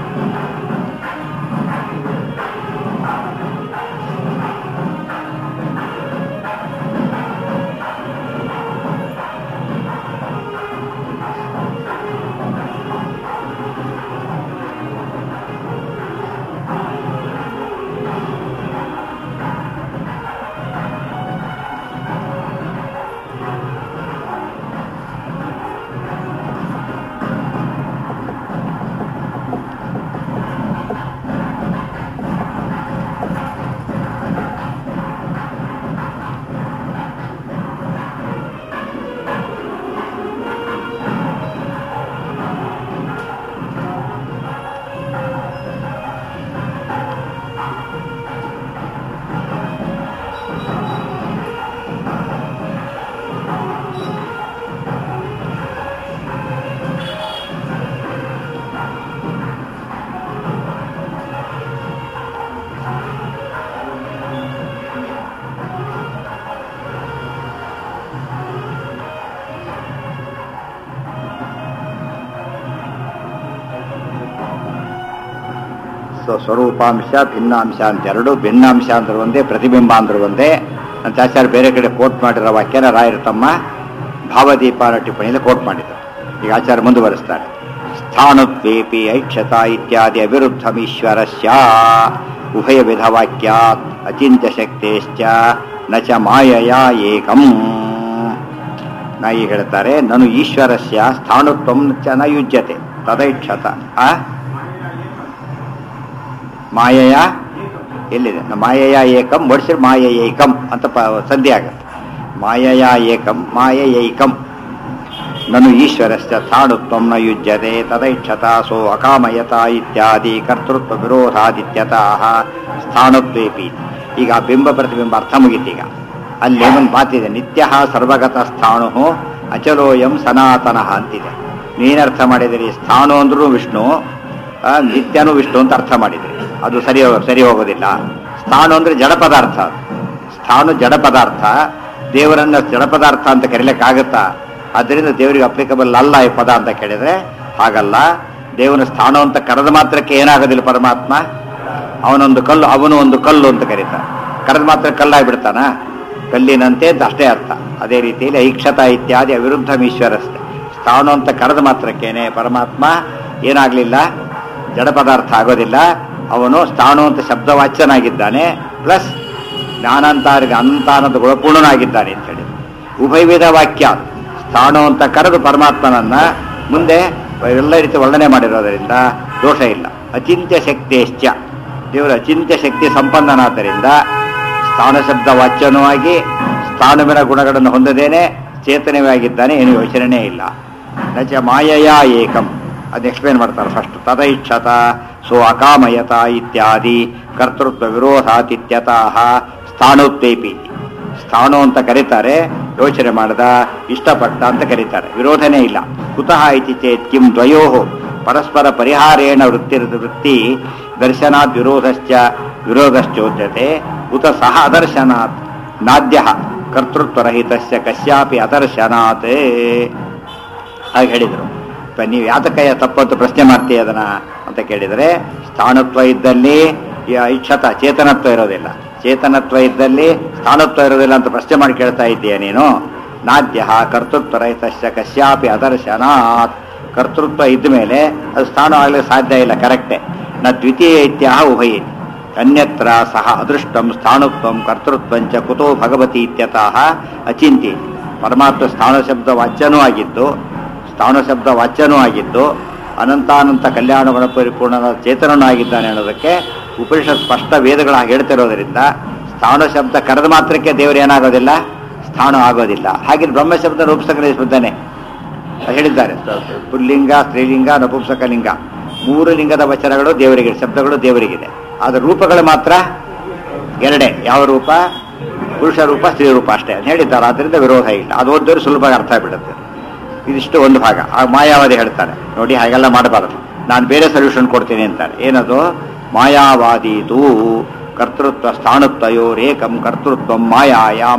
ಸ್ವ- ಸ್ವರೂಪಾಂಶ ಭಿನ್ನಾಂಶ ಅಂತ ಎರಡು ಭಿನ್ನಾಂಶ ಅಂದ್ರೆ ಒಂದೇ ಪ್ರತಿಬಿಂಬ ಅಂದ್ರೆ ಒಂದೇ ಅಂತ ಆಚಾರ್ಯ ಬೇರೆ ಕಡೆ ಕೋಟ್ ಮಾಡಿರೋ ವಾಕ್ಯನ ರಾಯರು ತಮ್ಮ ಭಾವದೀಪ ಅನ್ನೋ ಟಿಪ್ಪಣಿಯಲ್ಲಿ ಕೋಟ್ ಮಾಡಿದರು ಈಗ ಆಚಾರ್ಯ ಮುಂದುವರಿಸ್ತಾರೆ ಸ್ಥಾಣುತ್ವೇಪಿ ಐಕ್ಷತಾ ಇತ್ಯಾದಿ ಅವಿರುದ್ಧಮೀಶ್ವರಸ್ಯ ಉಭಯ ವಿಧ ವಾಕ್ಯಾತ್ ಅಚಿಂತ್ಯ ಶಕ್ತೇಶ್ಚ ನ ಚ ಮಾಯಯ ಏಕಂ ನಾ ಈಗ ಹೇಳ್ತಾರೆ ನಾನು ಈಶ್ವರಸ್ಯ ಸ್ಥಾಣುತ್ವಂ ಚ ನ ಯುಜ್ಯತೆ ತದೈಕ್ಷತ ಆ ಮಾಯಯ ಎಲ್ಲಿದೆ ನ ಮಾಯಯ ಏಕಂ ಬಡಿಸಿದ್ರೆ ಮಾಯ ಏಕಂ ಅಂತ ಪ ಸಂಧಿ ಆಗತ್ತೆ ಮಾಯಯ ಏಕಂ ಮಾಯ ಏಕಂ ನನು ಈಶ್ವರಸ್ಯ ಸ್ಥಾಣುತ್ವಂ ನ ಯುಜ್ಯತೆ ತದೈಕ್ಷತ ಸೋ ಅಕಾಮಯತ ಇತ್ಯಾದಿ ಕರ್ತೃತ್ವ ವಿರೋಧಾದಿತ್ಯತಃ ಸ್ಥಾಣುತ್ವೇಪಿ ಈಗ ಆ ಬಿಂಬ ಪ್ರತಿಬಿಂಬ ಅರ್ಥ ಮುಗೀತೀಗ ಅಲ್ಲಿ ಒಂದು ಮಾತಿದೆ ನಿತ್ಯ ಸರ್ವಗತ ಸ್ಥಾಣು ಅಚಲೋಯಂ ಸನಾತನಃ ಅಂತಿದೆ ನೀನರ್ಥ ಮಾಡಿದಿರಿ ಸ್ಥಾಣು ಅಂದ್ರೂ ವಿಷ್ಣು ಆ, ನಿತ್ಯನೂ ವಿಷ್ಣು ಅಂತ ಅರ್ಥ ಮಾಡಿದ್ರಿ ಅದು ಸರಿ ಹೋ- ಸರಿ ಹೋಗೋದಿಲ್ಲ ಸ್ಥಾಣು ಅಂದ್ರೆ ಜಡ ಪದಾರ್ಥ ಸ್ಥಾಣು ಜಡ ಪದಾರ್ಥ ದೇವರನ್ನ ಜಡ ಪದಾರ್ಥ ಅಂತ ಕರೀಲಿಕ್ಕಾಗತ್ತಾ ಅದರಿಂದ ದೇವರಿಗೆ ಅಪ್ಲಿಕಬಲ್ ಅಲ್ಲ ಈ ಪದ ಅಂತ ಕೇಳಿದ್ರೆ ಹಾಗಲ್ಲ ದೇವನ ಸ್ಥಾನ ಅಂತ ಕರೆದ ಮಾತ್ರಕ್ಕೆ ಏನಾಗೋದಿಲ್ಲ ಪರಮಾತ್ಮ ಅವನೊಂದು ಕಲ್ಲು ಅವನು ಒಂದು ಕಲ್ಲು ಅಂತ ಕರೀತಾರೆ ಕರೆದ ಮಾತ್ರ ಕಲ್ಲಾಗ್ಬಿಡ್ತಾನ ಕಲ್ಲಿನಂತೆ ಅಂತ ಅಷ್ಟೇ ಅರ್ಥ ಅದೇ ರೀತಿಯಲ್ಲಿ ಐಕ್ಷತ ಇತ್ಯಾದಿ ಅವಿರುದ್ಧ ಈಶ್ವರಸ್ತೆ ಸ್ಥಾನ ಅಂತ ಕರೆದ ಮಾತ್ರಕ್ಕೇನೆ ಪರಮಾತ್ಮ ಏನಾಗ್ಲಿಲ್ಲ ಜಡ ಪದಾರ್ಥ ಆಗೋದಿಲ್ಲ ಅವನು ಸ್ಥಾಣು ಅಂತ ಶಬ್ದವಾಚ್ಯನಾಗಿದ್ದಾನೆ ಪ್ಲಸ್ ಜ್ಞಾನಾಂತಾರಿಗೆ ಅನಂತಾನಂದ ಗುಣಪೂರ್ಣನಾಗಿದ್ದಾನೆ ಅಂತ ಹೇಳಿ ಉಭಯವಿಧ ವಾಕ್ಯ ಸ್ಥಾಣು ಅಂತ ಕರೆದು ಪರಮಾತ್ಮನನ್ನ ಮುಂದೆ ಎಲ್ಲ ರೀತಿ ವರ್ಣನೆ ಮಾಡಿರೋದರಿಂದ ದೋಷ ಇಲ್ಲ ಅಚಿಂತ್ಯ ಶಕ್ತಿಶ್ಚ ದೇವರ ಅಚಿಂತ್ಯ ಶಕ್ತಿ ಸಂಪನ್ನನಾದ್ದರಿಂದ ಸ್ಥಾನ ಶಬ್ದ ವಾಚ್ಯನೂ ಆಗಿ ಸ್ಥಾನುವಿನ ಗುಣಗಳನ್ನು ಹೊಂದದೇನೆ ಚೇತನವೇ ಆಗಿದ್ದಾನೆ ಏನು ಯೋಚನೆ ಇಲ್ಲ ನಚ ಮಾಯಯ ಏಕಂ ಅದು ಎಕ್ಸ್ಪ್ಲೇನ್ ಮಾಡ್ತಾರೆ ಫಸ್ಟ್ ತದೈಕ್ಷತ ಸೋ ಅಕಾಮಯತ ಇತ್ಯಾದಿ ಕರ್ತೃತ್ವ ವಿರೋಧಾತಿತ್ಯತಃ ಸ್ಥಾಣೋತ್ತೇಪಿ ಸ್ಥಾಣು ಅಂತ ಕರೀತಾರೆ ಯೋಚನೆ ಮಾಡದ ಇಷ್ಟಪಟ್ಟ ಅಂತ ಕರೀತಾರೆ ವಿರೋಧನೇ ಇಲ್ಲ ಕುತಃ ಇತಿ ಚೇತ್ ಕಿಂ ದ್ವಯೋ ಪರಸ್ಪರ ಪರಿಹಾರೇಣ ವೃತ್ತಿ ವೃತ್ತಿ ದರ್ಶನಾತ್ ವಿರೋಧಶ್ಚ ವಿರೋಧಶ್ಚೋಚ್ಯತೆ ಉತ ಸಹ ಅದರ್ಶನಾತ್ ನಾದ್ಯ ಕರ್ತೃತ್ವರಹಿತಸ್ಯ ಕಶ್ಯಾಪಿ ಅದರ್ಶನಾತ್ ಹಾಗೆ ಹೇಳಿದರು ಪ- ನೀವು ಯಾತಕಯ್ಯ ತಪ್ಪಂತ ಪ್ರಶ್ನೆ ಮಾಡ್ತೀಯ ಅದನ್ನ ಅಂತ ಕೇಳಿದರೆ ಸ್ಥಾನತ್ವ ಇದ್ದಲ್ಲಿ ಈ ಐಕ್ಷತ ಚೇತನತ್ವ ಇರೋದಿಲ್ಲ ಚೇತನತ್ವ ಇದ್ದಲ್ಲಿ ಸ್ಥಾನತ್ವ ಇರೋದಿಲ್ಲ ಅಂತ ಪ್ರಶ್ನೆ ಮಾಡಿ ಕೇಳ್ತಾ ಇದ್ದೀಯ ನೀನು ನಾದ್ಯ ಕರ್ತೃತ್ವರಹಿತಸ್ಯ ಕಶ್ಯಾಪಿ ಅದರ್ಶನಾತ್ ಕರ್ತೃತ್ವ ಇದ್ದ ಮೇಲೆ ಅದು ಸ್ಥಾನ ಆಗಲಿಕ್ಕೆ ಸಾಧ್ಯ ಇಲ್ಲ ಕರೆಕ್ಟೇ ನ ದ್ವಿತೀಯ ಇತ್ಯಾಹ ಉಭಯ ಅನ್ಯತ್ರ ಸಹ ಅದೃಷ್ಟಂ ಸ್ಥಾಣುತ್ವಂ ಕರ್ತೃತ್ವಂಚ ಕುತೋ ಭಗವತಿ ಇತ್ಯತಃ ಅಚಿಂತಿ ಪರಮಾತ್ಮ ಸ್ಥಾನ ಶಬ್ದ ವಾಚ್ಯನೂ ಆಗಿದ್ದು ಸ್ಥಾನ ಶಬ್ದ ವಾಚ್ಯನೂ ಆಗಿದ್ದು ಅನಂತಾನಂತ ಕಲ್ಯಾಣ ಗುಣ ಪರಿಪೂರ್ಣನ ಚೇತನನೂ ಆಗಿದ್ದಾನೆ ಅನ್ನೋದಕ್ಕೆ ಉಪನಿಷತ್ ಸ್ಪಷ್ಟ ವೇದಗಳ ಹೇಳ್ತಿರೋದರಿಂದ ಸ್ಥಾನ ಶಬ್ದ ಕರೆದ ಮಾತ್ರಕ್ಕೆ ದೇವರು ಏನಾಗೋದಿಲ್ಲ ಸ್ಥಾನ ಆಗೋದಿಲ್ಲ ಹಾಗೆ ಬ್ರಹ್ಮ ಶಬ್ದ ರೂಪಸಕರಿಸಿದ್ದಾನೆ ಹೇಳಿದ್ದಾರೆ ಪುಲ್ಲಿಂಗ ಸ್ತ್ರೀಲಿಂಗ ನಪುಂಸಕ ಲಿಂಗ ಮೂರು ಲಿಂಗದ ವಚನಗಳು ದೇವರಿಗೆ ಶಬ್ದಗಳು ದೇವರಿಗಿದೆ ಆದ್ರೆ ರೂಪಗಳು ಮಾತ್ರ ಎರಡೇ ಯಾವ ರೂಪ ಪುರುಷ ರೂಪ ಸ್ತ್ರೀ ರೂಪ ಅಷ್ಟೇ ಅಂತ ಹೇಳಿದ್ದಾರೆ ಆದ್ದರಿಂದ ವಿರೋಧ ಇಲ್ಲ ಅದು ಓದಿದ್ರೆ ಸುಲಭವಾಗಿ ಅರ್ಥ ಆಗ್ಬಿಡುತ್ತೆ ಇದಿಷ್ಟು ಒಂದು ಭಾಗ ಆ ಮಾಯಾವಾದಿ ಹೇಳ್ತಾರೆ ನೋಡಿ ಹಾಗೆಲ್ಲ ಮಾಡಬಾರದು ನಾನು ಬೇರೆ ಸೊಲ್ಯೂಷನ್ ಕೊಡ್ತೀನಿ ಅಂತಾರೆ ಏನದು ಮಾಯಾವಾದೀತು ಕರ್ತೃತ್ವ ಸ್ಥಾಣುತ್ವಯೋರೇಕಂ ಕರ್ತೃತ್ವ ಮಾಯಾಯಾಮ್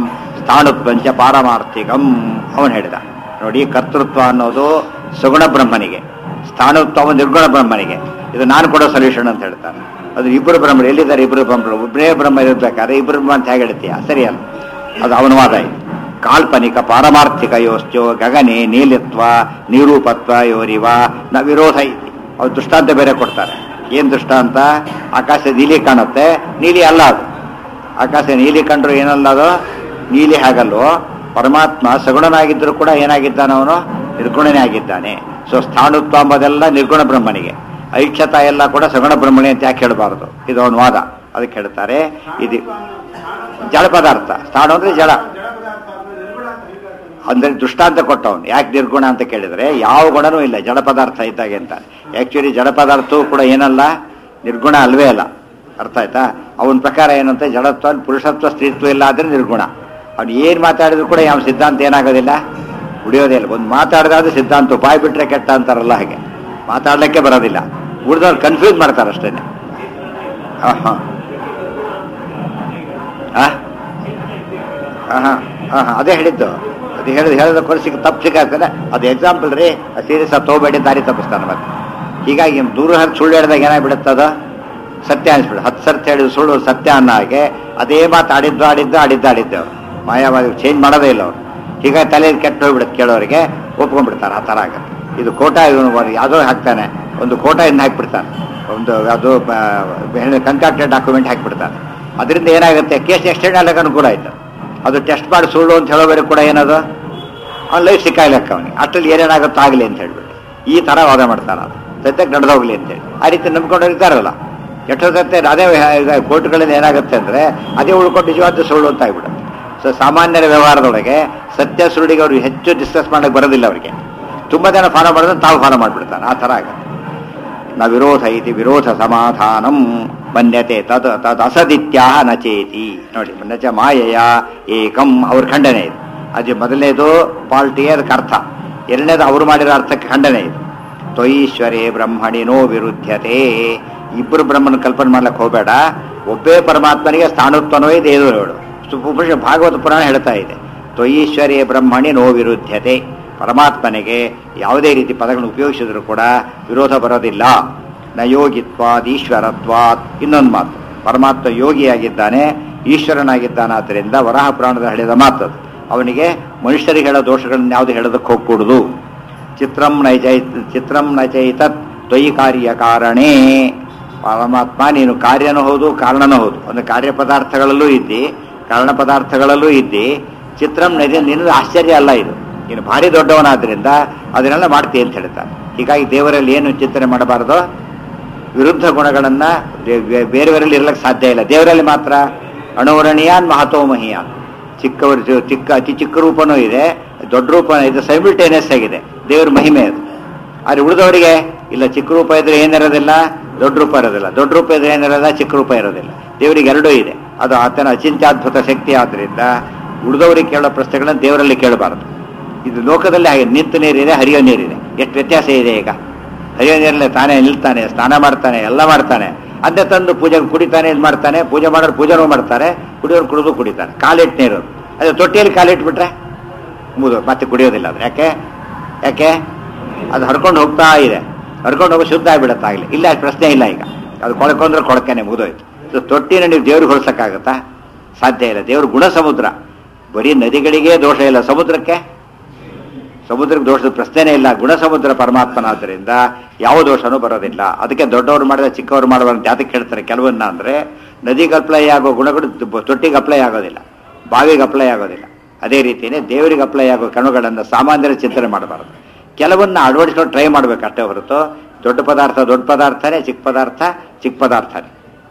ಸ್ಥಾಣುತ್ವಂಚ ಪಾರಮಾರ್ಥಿಕಂ ಅವನು ಹೇಳಿದ ನೋಡಿ ಕರ್ತೃತ್ವ ಅನ್ನೋದು ಸುಗುಣ ಬ್ರಹ್ಮನಿಗೆ ಸ್ಥಾಣುತ್ವ ನಿರ್ಗುಣ ಬ್ರಹ್ಮನಿಗೆ ಇದು ನಾನು ಕೊಡೋ ಸೊಲ್ಯೂಷನ್ ಅಂತ ಹೇಳ್ತಾನೆ ಅದು ಇಬ್ಬರು ಬ್ರಹ್ಮರು ಎಲ್ಲಿದ್ದಾರೆ ಇಬ್ಬರು ಬ್ರಹ್ಮರು ಒಬ್ಬರೇ ಬ್ರಹ್ಮ ಇರ್ಬೇಕಾದ್ರೆ ಇಬ್ಬರು ಬ್ರಹ್ಮ ಅಂತ ಹೇಗೆ ಹೇಳ್ತೀಯ ಸರಿ ಅಲ್ಲ ಅದು ಅವನ ವಾದ ಇದು ಕಾಲ್ಪನಿಕ ಪಾರಮಾರ್ಥಿಕ ಯೋಶ್ಚೋ ಗಗನೆ ನೀಲಿತ್ವ ನಿರೂಪತ್ವ ಯೋರಿವ ನ ವಿರೋಧ ಇತಿ ಅವ್ರು ದೃಷ್ಟಾಂತ ಬೇರೆ ಕೊಡ್ತಾರೆ ಏನ್ ದೃಷ್ಟಾಂತ ಆಕಾಶ ನೀಲಿ ಕಾಣುತ್ತೆ ನೀಲಿ ಅಲ್ಲ ಅದು ಆಕಾಶ ನೀಲಿ ಕಂಡ್ರು ಏನಲ್ಲ ಅದು ನೀಲಿ ಹಾಗಲ್ವೋ ಪರಮಾತ್ಮ ಸಗುಣನಾಗಿದ್ದರೂ ಕೂಡ ಏನಾಗಿದ್ದಾನೆ ಅವನು ನಿರ್ಗುಣನೇ ಆಗಿದ್ದಾನೆ ಸೊ ಸ್ಥಾಣುತ್ವ ಎಂಬುದೆಲ್ಲ ನಿರ್ಗುಣ ಬ್ರಹ್ಮನಿಗೆ ಐಕ್ಷತ ಎಲ್ಲ ಕೂಡ ಸಗುಣ ಬ್ರಹ್ಮಣಿ ಅಂತ ಯಾಕೆ ಹೇಳಬಾರದು ಇದು ಅವನ ವಾದ ಅದಕ್ಕೆ ಹೇಳ್ತಾರೆ ಇದು ಜಡ ಪದಾರ್ಥ ಸ್ಥಾಣ ಅಂದ್ರೆ ಜಡ ಜಡ ಪದಾರ್ಥ ಆದ್ಮೇಲೆ ನಿರ್ಗುಣ ಅಂತ ಹೇಗೆ ಹೇಳ್ತಾರೆ? ಅಂದ್ರೆ ದೃಷ್ಟಾಂತ ಕೊಟ್ಟವನು ಯಾಕೆ ನಿರ್ಗುಣ ಅಂತ ಕೇಳಿದ್ರೆ ಯಾವ ಗುಣನೂ ಇಲ್ಲ ಜಡ ಪದಾರ್ಥ ಇದ್ದಾಗೆ ಅಂತ ಆಕ್ಚುಲಿ ಜಡ ಪದಾರ್ಥವೂ ಕೂಡ ಏನಲ್ಲ ನಿರ್ಗುಣ ಅಲ್ವೇ ಅಲ್ಲ ಅರ್ಥ ಆಯ್ತಾ ಅವನ ಪ್ರಕಾರ ಏನಂತ ಜಡತ್ವ ಪುರುಷತ್ವ ಸ್ತ್ರೀತ್ವ ಇಲ್ಲ ಆದ್ರೆ ನಿರ್ಗುಣ ಅವ್ನು ಏನ್ ಮಾತಾಡಿದ್ರು ಕೂಡ ಯಾವ ಸಿದ್ಧಾಂತ ಏನಾಗೋದಿಲ್ಲ ಉಳಿಯೋದೇ ಇಲ್ಲ ಒಂದು ಮಾತಾಡಿದಾದ್ರೆ ಸಿದ್ಧಾಂತ ಬಾಯ್ ಬಿಟ್ರೆ ಕೆಟ್ಟ ಅಂತಾರಲ್ಲ ಹಾಗೆ ಮಾತಾಡ್ಲಿಕ್ಕೆ ಬರೋದಿಲ್ಲ ಉಳಿದವ್ರು ಕನ್ಫ್ಯೂಸ್ ಮಾಡ್ತಾರೆ ಅಷ್ಟೇ ಹಾಂ ಹಾಂ ಹಾಂ ಹಾಂ ಅದೇ ಹೇಳಿದ್ದು ಅದು ಹೇಳಿದ ಹೇಳಿದ ಕೊರಸಿಗೆ ತಪ್ಪು ಸಿಕ್ಕಾಗ್ತದೆ ಅದು ಎಕ್ಸಾಂಪಲ್ ರೀ ಸೀರಿಯಸ್ ಆಗಿ ತಗೋಬೇಡಿ ದಾರಿ ತಪ್ಪಿಸ್ತಾನೆ ಮತ್ತೆ ಹೀಗಾಗಿ ದೂರ ಹರಿದು ಸುಳ್ಳು ಹೇಳಿದಾಗ ಏನಾಗ್ಬಿಡುತ್ತೆ ಅದು ಸತ್ಯ ಅನಿಸ್ಬಿಡು ಹತ್ತು ಸರ್ತಿ ಹೇಳಿದ ಸುಳ್ಳು ಸತ್ಯ ಅನ್ನೋ ಹಾಗೆ ಅದೇ ಮಾತು ಆಡಿದ್ದು ಆಡಿದ್ದು ಆಡಿದ್ದು ಆಡಿದ್ದು ಅವ್ರು ಮಾಯಾವಾದಿ ಚೇಂಜ್ ಮಾಡೋದೇ ಇಲ್ಲ ಅವ್ರು ಹೀಗಾಗಿ ತಲೆ ಕೆಟ್ಟು ಹೋಗ್ಬಿಡುತ್ತೆ ಕೇಳೋರಿಗೆ ಒಪ್ಕೊಂಡ್ಬಿಡ್ತಾರೆ ಆ ಥರ ಆಗುತ್ತೆ ಇದು ಕೋಟ ಇವನು ಯಾವುದೋ ಹಾಕ್ತಾನೆ ಒಂದು ಕೋಟ ಇನ್ನು ಹಾಕ್ಬಿಡ್ತಾನೆ ಒಂದು ಅದು ಕನ್ಕಾಕ್ಟೆಡ್ ಡಾಕ್ಯುಮೆಂಟ್ ಹಾಕ್ಬಿಡ್ತಾನೆ ಅದರಿಂದ ಏನಾಗುತ್ತೆ ಕೇಸ್ ಎಕ್ಸ್ಟೆಂಡ್ ಆಗಕ್ಕೆ ಅನುಕೂಲ ಆಯ್ತು ಅದು ಟೆಸ್ಟ್ ಮಾಡಿ ಸುಳ್ಳು ಅಂತ ಹೇಳೋವರೆಗೆ ಕೂಡ ಏನದು ಅವ್ನ ಲೈಫ್ ಸಿಕ್ಕಾಗ್ಲಕ್ಕ ಅವನಿಗೆ ಅಷ್ಟರಲ್ಲಿ ಏನೇನಾಗುತ್ತೋ ಆಗಲಿ ಅಂತ ಹೇಳ್ಬಿಟ್ಟು ಈ ಥರ ವಾದ ಮಾಡ್ತಾನೆ ಅದು ಸದ್ಯಕ್ಕೆ ನಡೆದೋಗ್ಲಿ ಅಂತೇಳಿ ಆ ರೀತಿ ನಂಬ್ಕೊಂಡು ಇರ್ತಾರಲ್ಲ ಎಷ್ಟೋ ಸತ್ಯ ಅದೇ ಕೋರ್ಟ್ಗಳಲ್ಲಿ ಏನಾಗುತ್ತೆ ಅಂದರೆ ಅದೇ ಉಳ್ಕೊಂಡು ನಿಜವಾದ ಸುಳ್ಳು ಅಂತ ಆಗ್ಬಿಡುತ್ತೆ ಸೊ ಸಾಮಾನ್ಯರ ವ್ಯವಹಾರದೊಳಗೆ ಸತ್ಯ ಸುಳ್ಳಿಗೆ ಅವ್ರಿಗೆ ಹೆಚ್ಚು ಡಿಸ್ಕಸ್ ಮಾಡಕ್ಕೆ ಬರೋದಿಲ್ಲ ಅವರಿಗೆ ತುಂಬ ಜನ ಫಾಲೋ ಮಾಡಿದ್ರೆ ತಾವು ಫಾಲೋ ಮಾಡಿಬಿಡ್ತಾನೆ ಆ ಥರ ಆಗುತ್ತೆ ನ ವಿರೋಧ ಇತಿ ವಿರೋಧ ಸಮಾಧಾನಂ ಮನ್ಯತೆ ತದ್ ತದ್ ಅಸದಿತ್ಯಾಹ ನಚೇತಿ ನೋಡಿ ನಚ ಮಾಯೆಯ ಏಕಂ ಅವ್ರ ಖಂಡನೆ ಇದು ಅದು ಮೊದಲನೇದು ಪಾಲ್ಟಿಯೇ ಅದಕ್ಕೆ ಅರ್ಥ ಎರಡನೇದು ಅವರು ಮಾಡಿರೋ ಅರ್ಥಕ್ಕೆ ಖಂಡನೆ ಇದು ತ್ವಯೀಶ್ವರೇ ಬ್ರಹ್ಮಣಿನೋ ವಿರುದ್ಧತೆ ಇಬ್ಬರು ಬ್ರಹ್ಮನ ಕಲ್ಪನೆ ಮಾಡ್ಲಿಕ್ಕೆ ಹೋಗಬೇಡ ಒಬ್ಬೇ ಪರಮಾತ್ಮನಿಗೆ ಸ್ಥಾನೋತ್ವನೋ ಇದೆ ಇದು ಹೇಳು ಸುಪುರುಷ ಭಾಗವತ ಪುರಾಣ ಹೇಳ್ತಾ ಇದೆ ತ್ವಯೀಶ್ವರೇ ಬ್ರಹ್ಮಣಿ ನೋ ವಿರುದ್ಧತೆ ಪರಮಾತ್ಮನಿಗೆ ಯಾವುದೇ ರೀತಿ ಪದಗಳನ್ನು ಉಪಯೋಗಿಸಿದ್ರು ಕೂಡ ವಿರೋಧ ಬರೋದಿಲ್ಲ ನ ಯೋಗಿತ್ವಾದ್ ಈಶ್ವರತ್ವಾತ್ ಇನ್ನೊಂದು ಮಾತು ಪರಮಾತ್ಮ ಯೋಗಿಯಾಗಿದ್ದಾನೆ ಈಶ್ವರನಾಗಿದ್ದಾನಾದ್ದರಿಂದ ವರಾಹ ಪುರಾಣದ ಹೇಳಿದ ಮಾತು ಅದು. ಅವನಿಗೆ ಮನುಷ್ಯರಿಗೆ ಹೇಳೋ ದೋಷಗಳನ್ನ ಯಾವುದು ಹೇಳೋದಕ್ಕೆ ಹೋಗ್ಕೂಡುದು ಚಿತ್ರಂ ನೈಚೈ ಚಿತ್ರಂ ನಚೈತತ್ ತ್ವಯಿ ಕಾರ್ಯ ಕಾರಣೇ ಪರಮಾತ್ಮ ನೀನು ಕಾರ್ಯನೂ ಹೌದು ಕಾರಣನೂ ಹೌದು ಒಂದು ಕಾರ್ಯ ಪದಾರ್ಥಗಳಲ್ಲೂ ಇದ್ದಿ ಕಾರಣ ಪದಾರ್ಥಗಳಲ್ಲೂ ಇದ್ದಿ ಚಿತ್ರಂ ನೈಜ ನಿನ್ನದು ಆಶ್ಚರ್ಯ ಅಲ್ಲ ಇದು ನೀನು ಭಾರಿ ದೊಡ್ಡವನಾದ್ರಿಂದ ಅದನ್ನೆಲ್ಲ ಮಾಡ್ತೀಯ ಅಂತ ಹೇಳ್ತಾರೆ ಹೀಗಾಗಿ ದೇವರಲ್ಲಿ ಏನು ಚಿಂತನೆ ಮಾಡಬಾರದು ವಿರುದ್ಧ ಗುಣಗಳನ್ನ ಬೇ- ಬೇ- ಬೇರೆಯವರಲ್ಲಿ ಇರ್ಲಿಕ್ಕೆ ಸಾಧ್ಯ ಇಲ್ಲ ದೇವರಲ್ಲಿ ಮಾತ್ರ ಅಣುವರಣೀಯಾನ್ ಮಹತೋ ಮಹಿಯಾನ್ ಚಿಕ್ಕವರು ಚಿ- ಚಿಕ್ಕ ಅತಿ ಚಿಕ್ಕ ರೂಪನೂ ಇದೆ ದೊಡ್ಡ ರೂಪ ಇದೆ ಸೈಮಿಲ್ಟೇನಿಯಸ್ ಆಗಿದೆ ದೇವರ ಮಹಿಮೆ ಅದು ಆದ್ರೆ ಉಳಿದವರಿಗೆ ಇಲ್ಲ ಚಿಕ್ಕ ರೂಪ ಇದ್ರೆ ಏನಿರೋದಿಲ್ಲ ದೊಡ್ಡ ರೂಪ ಇರೋದಿಲ್ಲ ದೊಡ್ಡ ರೂಪ ಇದ್ರೆ ಏನಿರೋದಿಲ್ಲ ಚಿಕ್ಕ ರೂಪ ಇರೋದಿಲ್ಲ ದೇವರಿಗೆ ಎರಡೂ ಇದೆ ಅದು ಆತನ ಅಚಿಂತ್ಯಾದ್ಭುತ ಶಕ್ತಿ ಆದ್ರಿಂದ ಉಳಿದವರಿಗೆ ಕೇಳೋ ಪ್ರಶ್ನೆಗಳನ್ನ ದೇವರಲ್ಲಿ ಕೇಳಬಾರದು ಇದು ಲೋಕದಲ್ಲಿ ಹಾಗೆ ನಿಂತು ನೀರಿದೆ ಹರಿಯೋ ನೀರಿದೆ ಎಷ್ಟು ವ್ಯತ್ಯಾಸ ಇದೆ ಈಗ ಹರಿಯೋ ನೀರಲ್ಲಿ ತಾನೇ ನಿಲ್ತಾನೆ ಸ್ನಾನ ಮಾಡ್ತಾನೆ ಎಲ್ಲ ಮಾಡ್ತಾನೆ ಅದೇ ತಂದು ಪೂಜೆ ಕುಡಿತಾನೆ ಇದು ಮಾಡ್ತಾನೆ ಪೂಜೆ ಮಾಡೋರು ಪೂಜೆನೂ ಮಾಡ್ತಾರೆ ಕುಡಿಯೋರು ಕುಡಿದು ಕುಡಿತಾನೆ ಕಾಲಿಟ್ಟು ನೀರು ಅದೇ ತೊಟ್ಟಿಯಲ್ಲಿ ಕಾಲಿಟ್ಬಿಟ್ರೆ ಮುದು ಮತ್ತೆ ಕುಡಿಯೋದಿಲ್ಲ ಅದು ಯಾಕೆ ಯಾಕೆ ಅದು ಹರ್ಕೊಂಡು ಹೋಗ್ತಾ ಇದೆ ಹರ್ಕೊಂಡು ಹೋಗೋ ಶುದ್ಧ ಆಗ್ಬಿಡತ್ತೆ ಆಗಲಿ ಇಲ್ಲ ಅದ್ ಪ್ರಶ್ನೆ ಇಲ್ಲ ಈಗ ಅದು ಕೊಳಕೊಂಡ್ರೆ ಕೊಳಕೆನೆ ಮುಗಿದೋಯ್ತು ಸೊ ತೊಟ್ಟಿನ ನೀವು ದೇವ್ರಿಗೆ ಹೊಲ್ಸಕ್ಕಾಗತ್ತಾ ಸಾಧ್ಯ ಇಲ್ಲ ದೇವ್ರ ಗುಣ ಸಮುದ್ರ ಬರೀ ನದಿಗಳಿಗೆ ದೋಷ ಇಲ್ಲ ಸಮುದ್ರಕ್ಕೆ ಸಮುದ್ರಕ್ಕೆ ದೋಷದ ಪ್ರಶ್ನೆನೇ ಇಲ್ಲ ಗುಣ ಸಮುದ್ರ ಪರಮಾತ್ಮನಾದ್ದರಿಂದ ಯಾವ ದೋಷನೂ ಬರೋದಿಲ್ಲ ಅದಕ್ಕೆ ದೊಡ್ಡವರು ಮಾಡಿದ ಚಿಕ್ಕವರು ಮಾಡುವ ಅಂತ ಯಾತಕ್ಕೆ ಹೇಳ್ತಾರೆ ಕೆಲವನ್ನ ಅಂದ್ರೆ ನದಿಗೆ ಅಪ್ಲೈ ಆಗೋ ಗುಣಗಳು ತ- ತೊಟ್ಟಿಗೆ ಅಪ್ಲೈ ಆಗೋದಿಲ್ಲ ಬಾವಿಗೆ ಅಪ್ಲೈ ಆಗೋದಿಲ್ಲ ಅದೇ ರೀತಿಯೇ ದೇವರಿಗೆ ಅಪ್ಲೈ ಆಗೋ ಕಣುಗಳನ್ನು ಸಾಮಾನ್ಯರ ಚಿಂತನೆ ಮಾಡಬಾರದು ಕೆಲವನ್ನ ಅಳವಡಿಸ್ಕೊಂಡು ಟ್ರೈ ಮಾಡ್ಬೇಕು ಅಷ್ಟೇ ಹೊರತು ದೊಡ್ಡ ಪದಾರ್ಥ ದೊಡ್ಡ ಪದಾರ್ಥನೇ ಚಿಕ್ಕ ಪದಾರ್ಥ ಚಿಕ್ಕ ಪದಾರ್ಥನೇ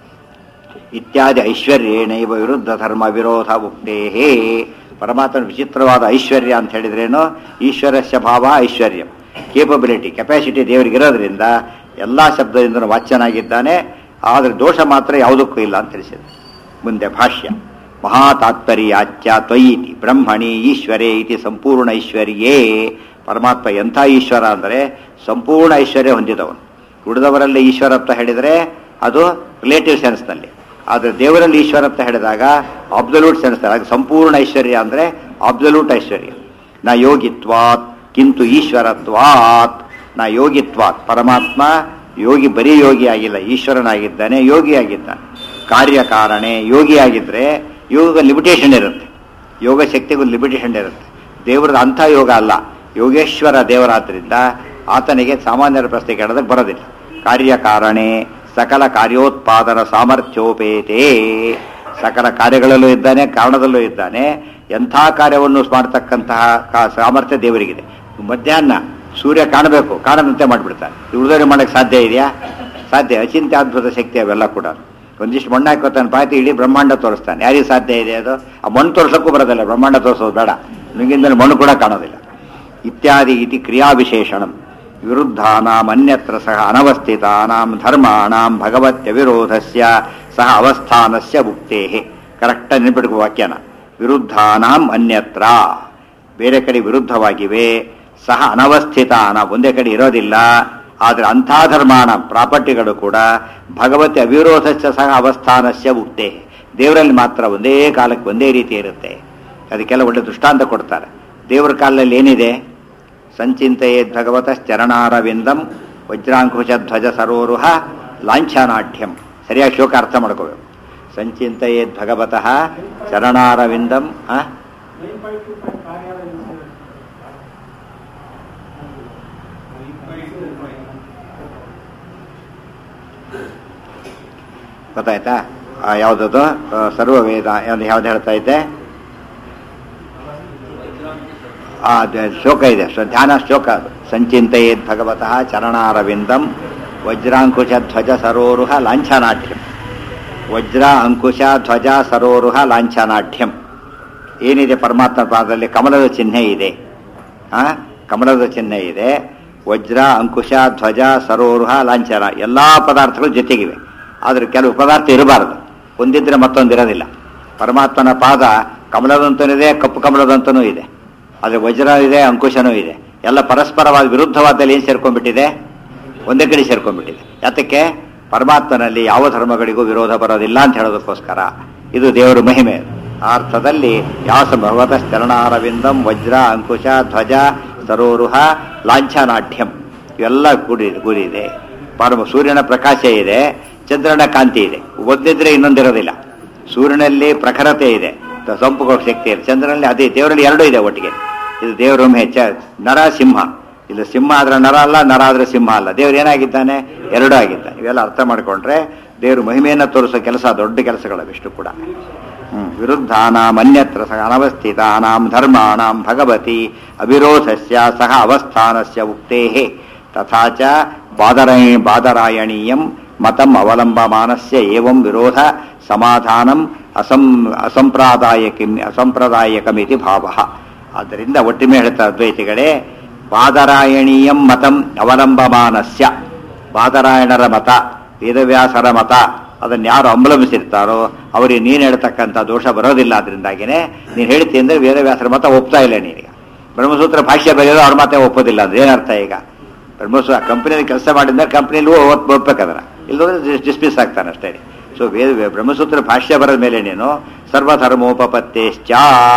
ಇತ್ಯಾದಿ ಐಶ್ವರ್ಯೇಣೈವ ವಿರುದ್ಧ ಧರ್ಮ ವಿರೋಧ ಉಕ್ತೇಹೇ ಪರಮಾತ್ಮನ ವಿಚಿತ್ರವಾದ ಐಶ್ವರ್ಯ ಅಂತ ಹೇಳಿದ್ರೇನು ಈಶ್ವರಸ್ಯ ಭಾವ ಐಶ್ವರ್ಯ ಕೇಪಬಿಲಿಟಿ ಕೆಪಾಸಿಟಿ ದೇವರಿಗೆ ಇರೋದ್ರಿಂದ ಎಲ್ಲ ಶಬ್ದದಿಂದ ವಾಚ್ಯನಾಗಿದ್ದಾನೆ ಆದರೆ ದೋಷ ಮಾತ್ರ ಯಾವುದಕ್ಕೂ ಇಲ್ಲ ಅಂತ ತಿಳಿಸಿದೆ ಮುಂದೆ ಭಾಷ್ಯ ಮಹಾತಾತ್ಪರ್ಯಾಚ್ಯ ತ್ವಯಿತಿ ಬ್ರಹ್ಮಣಿ ಈಶ್ವರೇ ಇತಿ ಸಂಪೂರ್ಣ ಐಶ್ವರ್ಯೇ ಪರಮಾತ್ಮ ಎಂಥ ಈಶ್ವರ ಅಂದರೆ ಸಂಪೂರ್ಣ ಐಶ್ವರ್ಯ ಹೊಂದಿದವನು ಉಳಿದವರಲ್ಲಿ ಈಶ್ವರತ್ವ ಹೇಳಿದರೆ ಅದು ರಿಲೇಟಿವ್ ಸೆನ್ಸ್ನಲ್ಲಿ ಆದರೆ ದೇವರಲ್ಲಿ ಈಶ್ವರತ್ವ ಹೇಳಿದಾಗ ಅಬ್ಸಲ್ಯೂಟ್ ಸೆನ್ಸ್ ಅದಕ್ಕೆ ಸಂಪೂರ್ಣ ಐಶ್ವರ್ಯ ಅಂದರೆ ಅಬ್ಸಲ್ಯೂಟ್ ಐಶ್ವರ್ಯ ನ ಯೋಗಿತ್ವಾತ್ ಕಿಂತು ಈಶ್ವರತ್ವಾತ್ ನ ಯೋಗಿತ್ವಾತ್ ಪರಮಾತ್ಮ ಯೋಗಿ ಬರೀ ಯೋಗಿ ಆಗಿಲ್ಲ ಈಶ್ವರನಾಗಿದ್ದಾನೆ ಯೋಗಿಯಾಗಿದ್ದಾನೆ ಕಾರ್ಯಕಾರಣೆ ಯೋಗಿಯಾಗಿದ್ದರೆ ಯೋಗ ಲಿಮಿಟೇಷನ್ ಇರುತ್ತೆ ಯೋಗ ಶಕ್ತಿಗೂ ಲಿಮಿಟೇಷನ್ ಇರುತ್ತೆ ದೇವರದ ಅಂಥ ಯೋಗ ಅಲ್ಲ ಯೋಗೇಶ್ವರ ದೇವರಾದ್ರಿಂದ ಆತನಿಗೆ ಸಾಮಾನ್ಯರ ಪ್ರಶ್ನೆ ಕೇಳೋದಕ್ಕೆ ಬರೋದಿಲ್ಲ ಕಾರ್ಯಕಾರಣೆ ಸಕಲ ಕಾರ್ಯೋತ್ಪಾದನ ಸಾಮರ್ಥ್ಯೋಪೇತೆ ಸಕಲ ಕಾರ್ಯಗಳಲ್ಲೂ ಇದ್ದಾನೆ ಕಾರಣದಲ್ಲೂ ಇದ್ದಾನೆ ಎಂಥ ಕಾರ್ಯವನ್ನು ಮಾಡ್ತಕ್ಕಂತಹ ಕಾ- ಸಾಮರ್ಥ್ಯ ದೇವರಿಗಿದೆ ಮಧ್ಯಾಹ್ನ ಸೂರ್ಯ ಕಾಣಬೇಕು ಕಾಣದಂತೆ ಮಾಡಿಬಿಡ್ತಾನೆ ಉಳಿದವರಿಗೆ ಮಾಡೋಕ್ಕೆ ಸಾಧ್ಯ ಇದೆಯಾ ಸಾಧ್ಯ ಅಚಿಂತ್ಯ ಅದ್ಭುತ ಶಕ್ತಿ ಅವೆಲ್ಲ ಕೂಡ ಒಂದಿಷ್ಟು ಮಣ್ಣು ಹಾಕೋತಾನೆ ಪಾತಿ ಇಡೀ ಬ್ರಹ್ಮಾಂಡ ತೋರಿಸ್ತಾನೆ ಯಾರಿಗೆ ಸಾಧ್ಯ ಇದೆ ಅದು ಆ ಮಣ್ಣು ತೋರ್ಸೋಕ್ಕೂ ಬರೋದಿಲ್ಲ ಬ್ರಹ್ಮಾಂಡ ತೋರಿಸೋದು ಬೇಡ ನುಂಗಿಂದ ಮಣ್ಣು ಕೂಡ ಕಾಣೋದಿಲ್ಲ ಇತ್ಯಾದಿ ಇತಿ ಕ್ರಿಯಾವಿಶೇಷಣಂ ವಿರುದ್ಧಾನಾಂ ಅನ್ಯತ್ರ ಸಹ ಅನವಸ್ಥಿತಾನಾಂ ಧರ್ಮಾಣಾಂ ಭಗವತ್ಯ ವಿರೋಧಸ್ಯ ಸಹ ಅವಸ್ಥಾನಸ್ಯ ಮುಕ್ತೇ ಕರೆಕ್ಟ್ ನೆನ್ಪಿಡ್ಕೋ ವಾಕ್ಯನ ವಿರುದ್ಧಾನಾಂ ಅನ್ಯತ್ರ ಬೇರೆ ಕಡೆ ವಿರುದ್ಧವಾಗಿವೆ ಸಹ ಅನವಸ್ಥಿತಾನ ಒಂದೇ ಕಡೆ ಇರೋದಿಲ್ಲ ಆದರೆ ಅಂಥ ಧರ್ಮಾಣ ಪ್ರಾಪರ್ಟಿಗಳು ಕೂಡ ಭಗವತಿ ಅವಿರೋಧಸ್ಯ ಸಹ ಅವಸ್ಥಾನಸ್ಯ ಮುಕ್ತೆ ದೇವರಲ್ಲಿ ಮಾತ್ರ ಒಂದೇ ಕಾಲಕ್ಕೆ ಒಂದೇ ರೀತಿ ಇರುತ್ತೆ ಅದಕ್ಕೆಲ್ಲ ಒಳ್ಳೆ ದೃಷ್ಟಾಂತ ಕೊಡ್ತಾರೆ ದೇವರ ಕಾಲದಲ್ಲಿ ಏನಿದೆ ಸಂಚಿಂತೆಯೇದ್ ಭಗವತ ಚರಣಾರವಿಂದಂ ವಜ್ರಾಂಕುಶ ಧ್ವಜ ಸರೋರುಹ ಲಾಂಛನಾಢ್ಯಂ ಸರಿಯಾಗಿ ಶ್ಲೋಕ ಅರ್ಥ ಮಾಡ್ಕೋಬೇಕು ಸಂಚಿಂತೆಯೇದ್ ಭಗವತಃ ಚರಣಾರವಿಂದಂ ಆ? ಗೊತ್ತಾಯ್ತಾ ಆ, ಯಾವುದದು ಆ, ಸರ್ವವೇದ ಯಾವ್ದು ಯಾವ್ದು ಹೇಳ್ತಾ ಇದ್ದೆ ಆ ದ- ಶ್ಲೋಕ ಇದೆ ಶ್ಲ- ಧ್ಯಾನ ಶ್ಲೋಕ ಅದು ಸಂಚಿಂತೆಯೇದ್ ಭಗವತಃ ಚರಣಾರವಿಂದಂ ವಜ್ರಾಂಕುಶ ಧ್ವಜ ಸರೋರುಹ ಲಾಂಛನಾಢ್ಯಂ ವಜ್ರ ಅಂಕುಶ ಧ್ವಜ ಸರೋರುಹ ಲಾಂಛನಾಢ್ಯಂ ಏನಿದೆ ಪರಮಾತ್ಮ ಪಾದದಲ್ಲಿ ಕಮಲದ ಚಿಹ್ನೆ ಇದೆ ಆ ಕಮಲದ ಚಿಹ್ನೆ ಇದೆ ವಜ್ರ ಅಂಕುಶ ಧ್ವಜ ಸರೋರುಹ ಲಾಂಛನ ಎಲ್ಲ ಪದಾರ್ಥಗಳು ಜೊತೆಗಿವೆ ಆದರೆ ಕೆಲವು ಪದಾರ್ಥ ಇರಬಾರದು ಒಂದಿದ್ರೆ ಮತ್ತೊಂದಿರೋದಿಲ್ಲ ಪರಮಾತ್ಮನ ಪಾದ ಕಮಲದಂತನೂ ಇದೆ ಕಪ್ಪು ಕಮಲದಂತನೂ ಇದೆ ಆದರೆ ವಜ್ರ ಇದೆ ಅಂಕುಶನೂ ಇದೆ ಎಲ್ಲ ಪರಸ್ಪರವಾದ ವಿರುದ್ಧವಾದಲ್ಲಿ ಏನು ಸೇರ್ಕೊಂಡ್ಬಿಟ್ಟಿದೆ ಒಂದೇ ಕಡೆ ಸೇರ್ಕೊಂಡ್ಬಿಟ್ಟಿದೆ ಯಾತಕ್ಕೆ ಪರಮಾತ್ಮನಲ್ಲಿ ಯಾವ ಧರ್ಮಗಳಿಗೂ ವಿರೋಧ ಬರೋದಿಲ್ಲ ಅಂತ ಹೇಳೋದಕ್ಕೋಸ್ಕರ ಇದು ದೇವರ ಮಹಿಮೆ ಆ ಅರ್ಥದಲ್ಲಿ ಯಾವ ಭಗವತ ಚರಣಾರವಿಂದಂ ವಜ್ರ ಅಂಕುಶ ಧ್ವಜ ಸರೋರುಹ ಲಾಂಛನಾಢ್ಯಂ ಇವೆಲ್ಲ ಕೂಡಿ ಕೂಡಿದೆ ಪರಮ ಸೂರ್ಯನ ಪ್ರಕಾಶ ಇದೆ ಚಂದ್ರನ ಕಾಂತಿ ಇದೆ ಒಂದಿದ್ರೆ ಇನ್ನೊಂದಿರೋದಿಲ್ಲ ಸೂರ್ಯನಲ್ಲಿ ಪ್ರಖರತೆ ಇದೆ ತ- ಸೊಂಪುಗಳ ಶಕ್ತಿ ಇದೆ ಚಂದ್ರನಲ್ಲಿ ಅದೇ ದೇವರಲ್ಲಿ ಎರಡೂ ಇದೆ ಒಟ್ಟಿಗೆ ಇದು ದೇವರ ಹೆಚ್ಚ ನರ ಸಿಂಹ ಇದು ಸಿಂಹ ಆದ್ರೆ ನರ ಅಲ್ಲ ನರ ಆದ್ರೆ ಸಿಂಹ ಅಲ್ಲ ದೇವ್ರು ಏನಾಗಿದ್ದಾನೆ ಎರಡೂ ಆಗಿದ್ದಾನೆ ಇವೆಲ್ಲ ಅರ್ಥ ಮಾಡ್ಕೊಂಡ್ರೆ ದೇವರು ಮಹಿಮೆಯನ್ನು ತೋರಿಸೋ ಕೆಲಸ ದೊಡ್ಡ ಕೆಲಸಗಳವಿಷ್ಟು ಕೂಡ ಹ್ಮ್. ವಿರುದ್ಧಾನಾಂ ಅನ್ಯತ್ರ ಸಹ ಅನವಸ್ಥಿತಾನಾಂ ಧರ್ಮಾಣಾಂ ಭಗವತಿ ಅವಿರೋಧಸ್ಯ ಸಹ ಅವಸ್ಥಾನಸ್ಯ ಉಕ್ತೇಃ ತಥಾ ಚ ಬಾದರಾಯ ಬಾದರಾಯಣೀಯಂ ಮತಂ ಅವಲಂಬಮಾನಸ್ಯ ಏವಂ ವಿರೋಧ ಸಮಾಧಾನಂ ಅಸಂ ಅಸಂಪ್ರದಾಯಕಿ ಅಸಂಪ್ರದಾಯಕಮಿತಿ ಭಾವ ಆದ್ದರಿಂದ ಒಟ್ಟಿಮೆ ಹೇಳ್ತಾ ಅದ್ವೈತಿಗಳೇ ಬಾದರಾಯಣೀಯಂ ಮತಂ ಅವಲಂಬಮಾನಸ್ಯ ಬಾದರಾಯಣರ ಮತ ವೇದವ್ಯಾಸರ ಮತ ಅದನ್ನು ಯಾರು ಅವಲಂಬಿಸಿರ್ತಾರೋ ಅವರಿಗೆ ನೀನು ಹೇಳ್ತಕ್ಕಂಥ ದೋಷ ಬರೋದಿಲ್ಲ ಅದರಿಂದಾಗಿನೇ ನೀನು ಹೇಳ್ತಿ ಅಂದರೆ ವೇದವ್ಯಾಸರ ಮತ ಒಪ್ತಾ ಇಲ್ಲ ನೀನೀಗ ಬ್ರಹ್ಮಸೂತ್ರ ಭಾಷ್ಯ ಬರೆಯೋದು ಅವ್ರ ಮಾತೇ ಒಪ್ಪೋದಿಲ್ಲ ಅಂದ್ರೆ ಏನರ್ಥ ಈಗ ಬ್ರಹ್ಮಸೂತ್ರ ಕಂಪ್ನಿಯಲ್ಲಿ ಕೆಲಸ ಮಾಡಿದ್ರೆ ಕಂಪ್ನಿಯಲ್ಲಿ ಒಪ್ ಒಪ್ಬೇಕದನ್ನ ಇಲ್ಲದ್ರೆ ಡಿಸ್ಮಿಸ್ ಆಗ್ತಾನೆ ಅಷ್ಟೇ ಸೊ ವೇದ ಬ್ರಹ್ಮಸೂತ್ರ ಭಾಷ್ಯ ಬರೆದ ಮೇಲೆ ನೀನು ಸರ್ವಧರ್ಮೋಪತ್ತೇಶ್ಚ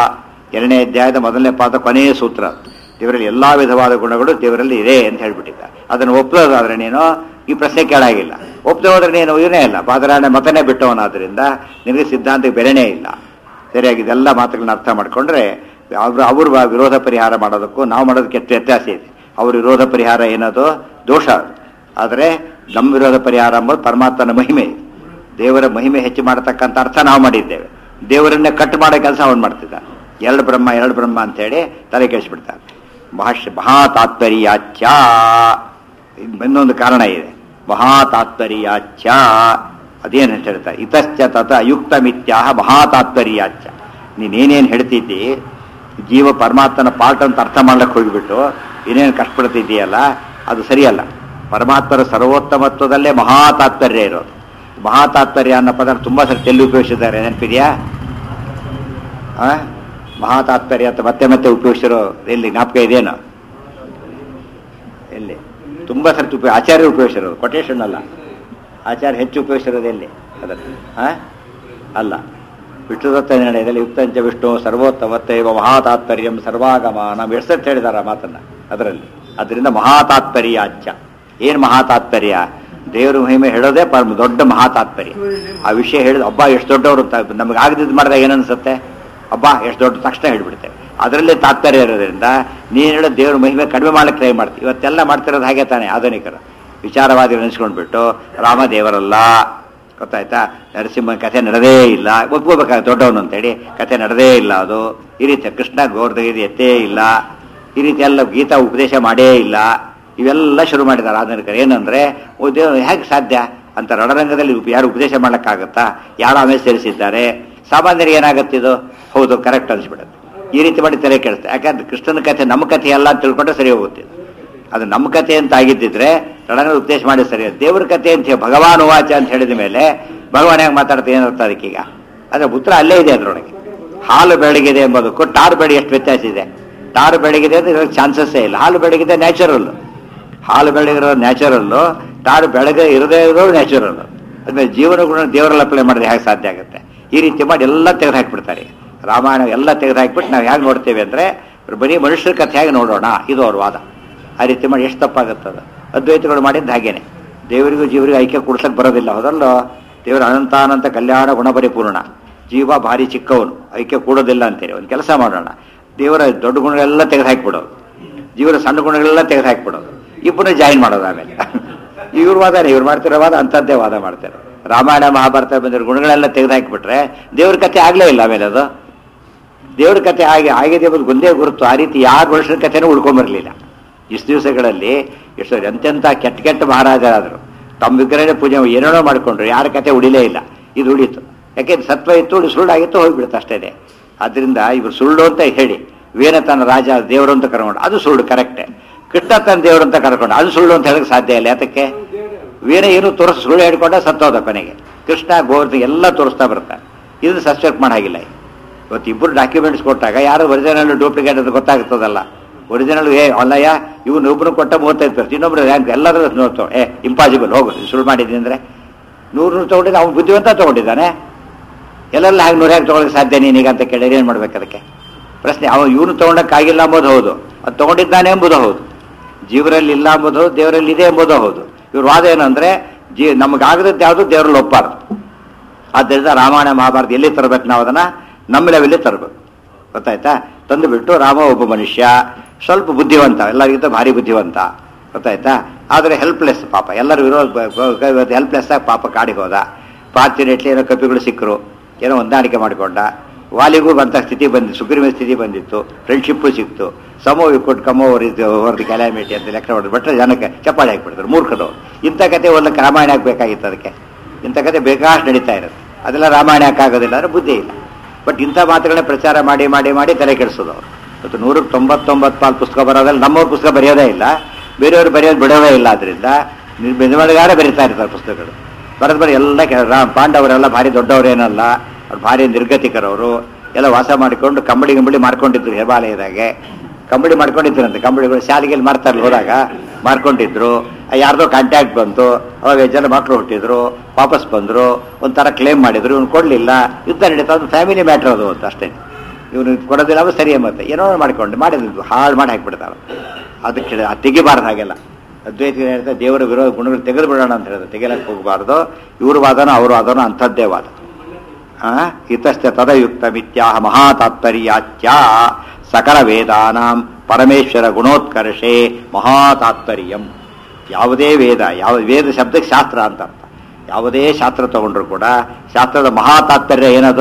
ಎರಡನೇ ಅಧ್ಯಾಯದ ಮೊದಲನೇ ಪಾದ ಕೊನೆಯ ಸೂತ್ರ ದೇವರಲ್ಲಿ ಎಲ್ಲಾ ವಿಧವಾದ ಗುಣಗಳು ದೇವರಲ್ಲಿ ಇದೆ ಅಂತ ಹೇಳ್ಬಿಟ್ಟಿದ್ದ ಅದನ್ನು ಒಪ್ಪೋದಾದ್ರೆ ನೀನು ಈ ಪ್ರಶ್ನೆ ಕೇಳಾಗಿಲ್ಲ ಒಪ್ಪದೆ ಹೋದ್ರೆ ನೀನು ಇವನೇ ಇಲ್ಲ ಬಾದರಾಯಣ ಮತನೇ ಬಿಟ್ಟವನಾದ್ರಿಂದ ನಿನಗೆ ಸಿದ್ಧಾಂತಕ್ಕೆ ಬೆಲೆನೇ ಇಲ್ಲ ಸರಿಯಾಗಿ ಇದೆಲ್ಲ ಮಾತುಗಳನ್ನ ಅರ್ಥ ಮಾಡ್ಕೊಂಡ್ರೆ ಅವ್ರ ಅವ್ರ ವಿರೋಧ ಪರಿಹಾರ ಮಾಡೋದಕ್ಕೂ ನಾವು ಮಾಡೋದಕ್ಕೆ ಎಷ್ಟು ವ್ಯತ್ಯಾಸ ಇದೆ ಅವ್ರ ವಿರೋಧ ಪರಿಹಾರ ಏನದು ದೋಷ ಆದರೆ ನಮ್ಮ ವಿರೋಧ ಪರಿಹಾರ ಅಂಬೋದು ಪರಮಾತ್ಮನ ಮಹಿಮೆ ದೇವರ ಮಹಿಮೆ ಹೆಚ್ಚು ಮಾಡತಕ್ಕಂಥ ಅರ್ಥ ನಾವು ಮಾಡಿದ್ದೇವೆ ದೇವರನ್ನೇ ಕಟ್ ಮಾಡೋ ಕೆಲಸ ಅವನು ಮಾಡ್ತಿದ್ದ ಎರಡು ಬ್ರಹ್ಮ ಎರಡು ಬ್ರಹ್ಮ ಅಂತೇಳಿ ತಲೆ ಕೆಡಿಸ್ಬಿಡ್ತಾರೆ ಮಹಾಶ್ ಮಹಾತಾತ್ಪರ್ಯಾಚ್ಯ ಇನ್ನೊಂದು ಕಾರಣ ಇದೆ ಮಹಾತಾತ್ಪರ್ಯಾಚ್ಯ ಅದೇನು ಅಂತ ಹೇಳ್ತಾರೆ ಇತಶ್ಚ ತತ ಅಯುಕ್ತ ಮಿಥ್ಯಾಹ ಮಹಾತಾತ್ಪರ್ಯಾಚ್ಯ ನೀನೇನೇನು ಹೇಳ್ತಿದ್ದಿ ಜೀವ ಪರಮಾತ್ಮನ ಪಾರ್ಟ್ ಅಂತ ಅರ್ಥ ಮಾಡ್ಲಿಕ್ಕೆ ಹೋಗಿಬಿಟ್ಟು ಏನೇನು ಕಷ್ಟಪಡ್ತಿದ್ದೀಯಲ್ಲ ಅದು ಸರಿಯಲ್ಲ ಪರಮಾತ್ಮರ ಸರ್ವೋತ್ತಮತ್ವದಲ್ಲೇ ಮಹಾತಾತ್ಪರ್ಯ ಇರೋದು ಮಹಾತಾತ್ಪರ್ಯ ಅನ್ನೋ ಪದ ತುಂಬ ಸರಿ ತೆಲ್ಲಿ ಉಪಯೋಗಿಸಿದ್ದಾರೆ ನೆನಪಿದೆಯಾ ಆ ಮಹಾತಾತ್ಪರ್ಯ ಅಂತ ಮತ್ತೆ ಮತ್ತೆ ಉಪಯೋಗಿಸಿರೋ ಎಲ್ಲಿ ಜ್ಞಾಪಕ ಇದೇನು ಎಲ್ಲಿ ತುಂಬ ಸರ್ತಿ ಉಪಯೋಗ ಆಚಾರ್ಯ ಉಪಯೋಗಿಸಿರೋದು ಕೊಟೇಶನ್ ಅಲ್ಲ ಆಚಾರ್ಯ ಹೆಚ್ಚು ಉಪಯೋಗಿಸಿರೋದು ಎಲ್ಲಿ ಅದನ್ನು ಆ? ಅಲ್ಲ ವಿಷ್ಣು ತತ್ವ ನಿರ್ಣಯದಲ್ಲಿ ಯುಕ್ತಂಚ ವಿಷ್ಣು ಸರ್ವೋತ್ತಮತ್ತೈವ ಮಹಾತಾತ್ಪರ್ಯಂ ಸರ್ವಾಗಮಾನ ಎಷ್ಟತ್ತು ಹೇಳಿದಾರ ಆ ಮಾತನ್ನ ಅದರಲ್ಲಿ ಅದರಿಂದ ಮಹಾತಾತ್ಪರ್ಯಾಚ್ಯ ಏನು ಮಹಾತಾತ್ಪರ್ಯ ದೇವ್ರ ಮಹಿಮೆ ಹೇಳೋದೇ ಪರಮ ದೊಡ್ಡ ಮಹಾತಾತ್ಪರ್ಯ ಆ ವಿಷಯ ಹೇಳಿದ ಹಬ್ಬ ಎಷ್ಟು ದೊಡ್ಡವರು ಅಂತ ನಮ್ಗೆ ಆಗದಿದ್ದು ಮಾಡಿದಾಗ ಏನನ್ಸುತ್ತೆ ಹಬ್ಬ ಎಷ್ಟು ದೊಡ್ಡ ತಕ್ಷಣ ಹೇಳ್ಬಿಡುತ್ತೆ ಅದರಲ್ಲೇ ತಾತ್ಪರ್ಯ ಇರೋದ್ರಿಂದ ನೀನು ಹೇಳೋ ದೇವ್ರ ಮಹಿಮೆ ಕಡಿಮೆ ಮಾಡಕ್ಕೆ ಟ್ರೈ ಮಾಡ್ತೀವಿ ಇವತ್ತೆಲ್ಲ ಮಾಡ್ತಿರೋದು ಹಾಗೆ ತಾನೆ ಆಧುನಿಕರು ವಿಚಾರವಾದಿ ನೆನೆಸ್ಕೊಂಡ್ಬಿಟ್ಟು ರಾಮ ದೇವರಲ್ಲ ಗೊತ್ತಾಯ್ತಾ ನರಸಿಂಹನ ಕಥೆ ನಡೆದೇ ಇಲ್ಲ ಒಪ್ಕೋಬೇಕಾಗ ದೊಡ್ಡವನು ಅಂತೇಳಿ ಕಥೆ ನಡೆದೇ ಇಲ್ಲ ಅದು ಈ ರೀತಿ ಕೃಷ್ಣ ಗೋರ್ಧಗಿರಿ ಎತ್ತೇ ಇಲ್ಲ ಈ ರೀತಿ ಎಲ್ಲ ಗೀತಾ ಉಪದೇಶ ಮಾಡೇ ಇಲ್ಲ ಇವೆಲ್ಲ ಶುರು ಮಾಡಿದ್ದಾರೆ ಆಧುನಿಕರು ಏನಂದ್ರೆ ಓ ದೇವ್ರು ಹೇಗೆ ಸಾಧ್ಯ ಅಂತ ರಣರಂಗದಲ್ಲಿ ಉಪ- ಯಾರು ಉಪದೇಶ ಮಾಡಕ್ಕಾಗತ್ತಾ ಯಾರು ಆಮೇಲೆ ಸೇರಿಸಿದ್ದಾರೆ ಸಾಮಾನ್ಯರಿಗೆ ಏನಾಗತ್ತಿದು ಹೌದು ಕರೆಕ್ಟ್ ಅನ್ಸ್ಬಿಡುತ್ತೆ ಈ ರೀತಿ ಮಾಡಿ ತಲೆ ಕೆಡುತ್ತೆ ಯಾಕಂದ್ರೆ ಕೃಷ್ಣನ ಕಥೆ ನಮ್ಮ ಕಥೆ ಅಲ್ಲ ಅಂತ ತಿಳ್ಕೊಂಡ್ರೆ ಸರಿ ಹೋಗುತ್ತೆ ಇದು. ಅದು ನಮ್ಮ ಕಥೆ ಅಂತ ಆಗಿದ್ದಿದ್ರೆ ರಣರಂಗ ಉಪದೇಶ ಮಾಡಿ ಸರಿ ದೇವ್ರ ಕಥೆ ಅಂತ ಹೇಳಿ ಭಗವಾನ್ ವಾಚ ಅಂತ ಹೇಳಿದ ಮೇಲೆ ಭಗವಾನ್ ಹೇಗೆ ಮಾತಾಡ್ತಾ ಏನರ್ಥ ಅದಕ್ಕೀಗ ಅದ್ರ ಉತ್ತರ ಅಲ್ಲೇ ಇದೆ ಅದರೊಳಗೆ ಹಾಲು ಬೆಳಗಿದೆ ಎಂಬುದಕ್ಕೂ ಟಾರ್ ಬೆಳೆ ಎಷ್ಟು ವ್ಯತ್ಯಾಸ ಇದೆ ಟಾರ್ ಬೆಳಗಿದೆ ಅಂದ್ರೆ ಇರೋಕ್ಕೆ ಚಾನ್ಸಸ್ಸೇ ಇಲ್ಲ ಹಾಲು ಬೆಳಗಿದೆ ನ್ಯಾಚುರಲ್ ಹಾಲು ಬೆಳಗಿರೋ ನ್ಯಾಚುರಲ್ಲು ಟಾರ್ ಬೆಳಗ್ಗೆ ಇರದೇ ಇರೋದು ನ್ಯಾಚುರಲ್ ಅದ್ಮೇಲೆ ಜೀವನ ಗುಣ ದೇವರಲ್ಲಿ ಅಪ್ಲೈ ಮಾಡಿದ್ರೆ ಹೇಗೆ ಸಾಧ್ಯ ಆಗುತ್ತೆ ಈ ರೀತಿ ಮಾಡಿ ಎಲ್ಲ ತೆಗೆದು ಹಾಕ್ಬಿಡ್ತಾರೆ ರಾಮಾಯಣ ಎಲ್ಲ ತೆಗೆದು ಹಾಕ್ಬಿಟ್ಟು ನಾವು ಹೇಗೆ ನೋಡ್ತೇವೆ ಅಂದ್ರೆ ಬರೀ ಮನುಷ್ಯರ ಕಥೆ ಹೇಗೆ ನೋಡೋಣ ಇದು ಅವ್ರ ವಾದ ಆ ರೀತಿ ಮಾಡಿ ಎಷ್ಟು ತಪ್ಪಾಗುತ್ತದ ಅದ್ವೈತಗಳು ಮಾಡಿದ್ದು ಹಾಗೇನೆ ದೇವರಿಗೂ ಜೀವರಿಗೂ ಐಕ್ಯ ಕೊಡ್ಸಕ್ ಬರೋದಿಲ್ಲ ಹೌದಲ್ಲೋ ದೇವರ ಅನಂತಾನಂತ ಕಲ್ಯಾಣ ಗುಣಪರಿಪೂರ್ಣ ಜೀವ ಭಾರಿ ಚಿಕ್ಕವನು ಐಕ್ಯ ಕೂಡೋದಿಲ್ಲ ಅಂತೇಳಿ ಒಂದು ಕೆಲಸ ಮಾಡೋಣ ದೇವರ ದೊಡ್ಡ ಗುಣಗಳೆಲ್ಲ ತೆಗೆದು ಹಾಕ್ಬಿಡೋದು ಜೀವನ ಸಣ್ಣ ಗುಣಗಳೆಲ್ಲ ತೆಗೆದು ಹಾಕ್ಬಿಡೋದು ಇಬ್ಬರು ಜಾಯಿನ್ ಮಾಡೋದು ಆಮೇಲೆ ಇವ್ರ ವಾದನೇ ಇವ್ರು ಮಾಡ್ತಿರೋ ವಾದ ಅಂಥದ್ದೇ ವಾದ ಮಾಡ್ತಾರೆ ರಾಮಾಯಣ ಮಹಾಭಾರತ ಬಂದಿರೋ ಗುಣಗಳೆಲ್ಲ ತೆಗೆದು ಹಾಕಿಬಿಟ್ರೆ ದೇವ್ರ ಕಥೆ ಆಗ್ಲೇ ಇಲ್ಲ ಆಮೇಲೆ ಅದು ದೇವ್ರ ಕಥೆ ಆಗಿ ಆಗಿದೆ ಎಂಬುದು ಒಂದೇ ಗುರುತು ಆ ರೀತಿ ಯಾರು ಮನುಷ್ಯನ ಕಥೆನೂ ಉಳ್ಕೊಂಬರ್ಲಿಲ್ಲ ಇಷ್ಟು ದಿವಸಗಳಲ್ಲಿ ಎಷ್ಟು ಎಂತೆಂಥ ಕೆಟ್ಟ ಕೆಟ್ಟ ಮಹಾರಾಜರಾದರು ತಮ್ಮ ವಿಗ್ರಹನೇ ಪೂಜೆ ಏನೇನೋ ಮಾಡ್ಕೊಂಡ್ರು ಯಾರ ಕತೆ ಉಳಿಲೇ ಇಲ್ಲ ಇದು ಉಳಿತು ಯಾಕೆಂದ್ರೆ ಸತ್ವ ಇತ್ತು ಉಳಿ ಸುಳ್ಳಾಗಿತ್ತು ಹೋಗ್ಬಿಡುತ್ತೆ ಅಷ್ಟೇ ಆದ್ರಿಂದ ಇವರು ಸುಳ್ಳು ಅಂತ ಹೇಳಿ ವೇನ ತನ್ನ ರಾಜ ದೇವರು ಅಂತ ಕರ್ಕೊಂಡು ಅದು ಸುಳ್ಳು ಕರೆಕ್ಟೇ ಕೃಷ್ಣ ತನ್ನ ದೇವರು ಅಂತ ಕರ್ಕೊಂಡು ಅದು ಸುಳ್ಳು ಅಂತ ಹೇಳಕ್ ಸಾಧ್ಯ ಇಲ್ಲ ಯಾತಕ್ಕೆ ವೀರ ಏನು ತೋರಿಸ್ ಸುಳ್ಳು ಹೇಳ್ಕೊಂಡ ಸತ್ತೋದ ಕೊನೆಗೆ ಕೃಷ್ಣ ಗೋವರ್ಧ ಎಲ್ಲ ತೋರಿಸ್ತಾ ಬರ್ತಾರೆ ಇದನ್ನು ಸಸ್ಪೆಕ್ಟ್ ಮಾಡಾಗಿಲ್ಲ ಇವತ್ತು ಇಬ್ಬರು ಡಾಕ್ಯುಮೆಂಟ್ಸ್ ಕೊಟ್ಟಾಗ ಯಾರು ಒರಿಜಿನಲ್ ಡೂಪ್ಲಿಕೇಟ್ ಅಂತ ಗೊತ್ತಾಗ್ತದಲ್ಲ ಒರಿಜಿನಲ್ ಏ ಅಲ್ಲಯ್ಯ ಇವನು ಒಬ್ಬನು ಕೊಟ್ಟ ಮೂವತ್ತೈದು ಪರ್ಸೆಂಟ್ ಇನ್ನೊಬ್ರು ರ್ಯಾಂಕ್ ಎಲ್ಲರೂ ನೋಡ್ತೋ ಏ ಇಂಪಾಸಿಬಲ್ ಹೋಗು ನೀನ್ ಸುಳ್ಳು ಮಾಡಿದ್ದೀನಿ ಅಂದ್ರೆ ನೂರು ನೂರು ತಗೊಂಡಿದ್ದ ಅವ್ನು ಬುದ್ಧಿವಂತ ತಗೊಂಡಿದ್ದಾನೆ ಎಲ್ಲೆಲ್ಲ ಹಾಗೆ ನೂರು ಹೇಗೆ ತಗೊಳಕ್ಕೆ ಸಾಧ್ಯ ನೀನೀಗ ಅಂತ ಕೇಳಿದ್ರೆ ಏನು ಮಾಡ್ಬೇಕು ಅದಕ್ಕೆ ಪ್ರಶ್ನೆ ಅವನು ಇವನು ತಗೊಂಡಕ್ಕಾಗಿಲ್ಲ ಎಂಬುದು ಹೌದು ಅದು ತಗೊಂಡಿದ್ದಾನೆ ಎಂಬುದು ಹೌದು ಜೀವರಲ್ಲಿ ಇಲ್ಲ ಎಂಬುದು ಹೌದು ದೇವರಲ್ಲಿ ಇದೆ ಎಂಬುದು ಹೌದು ಇವ್ರ ವಾದ ಏನಂದ್ರೆ ಜೀ ನಮಗಾಗದದ್ದು ಯಾವುದು ದೇವರಲ್ಲಿ ಒಪ್ಪಾರ್ದು ಆದ್ದರಿಂದ ರಾಮಾಯಣ ಮಹಾಭಾರತ ಎಲ್ಲಿ ತರಬೇಕು ನಾವು ಅದನ್ನ ನಮ್ಮ ಲೆವೆಲ್ಲಿ ತರಬೇಕು ಗೊತ್ತಾಯ್ತಾ ತಂದುಬಿಟ್ಟು ರಾಮ ಒಬ್ಬ ಮನುಷ್ಯ ಸ್ವಲ್ಪ ಬುದ್ಧಿವಂತ ಎಲ್ಲರಿಗಿಂತ ಭಾರಿ ಬುದ್ಧಿವಂತ ಗೊತ್ತಾಯ್ತಾ ಆದರೆ ಹೆಲ್ಪ್ಲೆಸ್ ಪಾಪ ಎಲ್ಲರೂ ವಿರೋಧ ಹೆಲ್ಪ್ಲೆಸ್ ಆಗಿ ಪಾಪ ಕಾಡಿಗೆ ಹೋದ ಫಾರ್ಚುನೇಟ್ಲಿ ಏನೋ ಕಪಿಗಳು ಸಿಕ್ಕರು ಏನೋ ಹೊಂದಾಣಿಕೆ ಮಾಡಿಕೊಂಡ ವಾಲಿಗೂ ಬಂತ ಸ್ಥಿತಿ ಬಂದಿತ್ತು ಸುಗ್ರೀವ ಸ್ಥಿತಿ ಬಂದಿತ್ತು ಫ್ರೆಂಡ್ಶಿಪ್ಪು ಸಿಕ್ತು ಸಮೋ ಕೊಟ್ಟು ಕಮ್ಮೋ ಹೊರದು ಕ್ಯಾಲಾಮಿಟಿ ಅಂತ ಲೆಕ್ಕ ಹೊಡೆದು ಬಿಟ್ಟರೆ ಜನಕ್ಕೆ ಚಪ್ಪಾಳೆ ಹಾಕ್ಬಿಡ್ತಾರೆ ಮೂರ್ಖದವ್ರು ಇಂಥ ಕತೆ ಓದಕ್ಕೆ ರಾಮಾಯಣ ಆಗಬೇಕಾಗಿತ್ತು ಅದಕ್ಕೆ ಇಂಥ ಕತೆ ಬೇಕಾಷ್ಟು ನಡೀತಾ ಇರುತ್ತೆ ಅದೆಲ್ಲ ರಾಮಾಯಣ ಹಾಕಾಗೋದಿಲ್ಲ ಅಂದ್ರೆ ಬುದ್ಧಿ ಇಲ್ಲ ಬಟ್ ಇಂಥ ಮಾತುಗಳನ್ನ ಪ್ರಚಾರ ಮಾಡಿ ಮಾಡಿ ಮಾಡಿ ತಲೆ ಕೆಡಿಸೋದು ಅವರು ಇವತ್ತು ನೂರಕ್ಕೆ ತೊಂಬತ್ತೊಂಬತ್ತು ಪಾಲು ಪುಸ್ತಕ ಬರೋದ್ರಲ್ಲಿ ನಮ್ಮವ್ರ ಪುಸ್ತಕ ಬರೆಯೋದೇ ಇಲ್ಲ ಬೇರೆಯವ್ರು ಬರೆಯೋದು ಬಿಡೋದೇ ಇಲ್ಲ ಅದರಿಂದ ಬೆಂದಮಳಗಾರ ಬರೀತಾ ಇರ್ತಾರೆ ಪುಸ್ತಕಗಳು ಬರೆದು ಬರೀ ಎಲ್ಲ ಕೆ- ರಾ- ಪಾಂಡವರೆಲ್ಲ ಭಾರಿ ದೊಡ್ಡವರೇನಲ್ಲ ಅವ್ರು ಭಾರಿ ನಿರ್ಗತಿಕರವರು ಎಲ್ಲ ವಾಸ ಮಾಡಿಕೊಂಡು ಕಂಬಳಿ ಕಂಬಳಿ ಮಾಡ್ಕೊಂಡಿದ್ರು ಹೆರ್ಬಾಲಯದಾಗೆ ಕಂಬಳಿ ಮಾಡ್ಕೊಂಡಿದ್ರಂತೆ ಕಂಬಳಿಗಳು ಶಾಲೆಗೆ ಮಾಡ್ತಾರೆ ಹೋದಾಗ ಮಾಡ್ಕೊಂಡಿದ್ರು ಯಾರ್ದೋ ಕಾಂಟ್ಯಾಕ್ಟ್ ಬಂತು ಅವಾಗ ಜನ ಮಕ್ಕಳು ಹುಟ್ಟಿದ್ರು ವಾಪಸ್ ಬಂದ್ರು ಒಂಥರ ಕ್ಲೇಮ್ ಮಾಡಿದ್ರು ಇವ್ನು ಕೊಡ್ಲಿಲ್ಲ ಯುದ್ಧ ನಡೀತಾ ಅದು ಫ್ಯಾಮಿಲಿ ಮ್ಯಾಟ್ರ್ ಅದು ಅಂತ ಅಷ್ಟೇ ಇವನು ಕೊಡೋದಿಲ್ಲ ಅವ ಸರಿಯೇ ಮತ್ತೆ ಏನೋ ಮಾಡ್ಕೊಂಡು ಮಾಡಿದ್ರು ಹಾಳು ಮಾಡಿ ಹಾಕ್ಬಿಡ್ತಾರೆ ಅದಕ್ಕೆ ಅದು ತೆಗಿಬಾರ್ದು ಹಾಗೆಲ್ಲ ಅದ್ವೈತ ಹೇಳ್ತಾ ದೇವರ ವಿರೋಧ ಗುಣಗಳು ತೆಗೆದು ಬಿಡೋಣ ಅಂತ ಹೇಳಿದ್ರೆ ತೆಗೆಲಕ್ಕೆ ಹೋಗಬಾರ್ದು ಇವ್ರ ವಾದನ ಅವ್ರ ವಾದನ ಅಂಥದ್ದೇ ವಾದ ಆ? ಇತಶ್ಚ ತದಯುಕ್ತ ಮಿಥ್ಯಾಹ ಮಹಾತಾತ್ಪರ್ಯಾಚ್ಯ ಸಕಲ ವೇದಾನಾಂ ಪರಮೇಶ್ವರ ಗುಣೋತ್ಕರ್ಷೆ ಮಹಾತಾತ್ಪರ್ಯಂ ಯಾವುದೇ ವೇದ ಯಾವ ವೇದ ಶಬ್ದಕ್ಕೆ ಶಾಸ್ತ್ರ ಅಂತ ಅರ್ಥ ಯಾವುದೇ ಶಾಸ್ತ್ರ ತಗೊಂಡ್ರು ಕೂಡ ಶಾಸ್ತ್ರದ ಮಹಾತಾತ್ಪರ್ಯ ಏನದು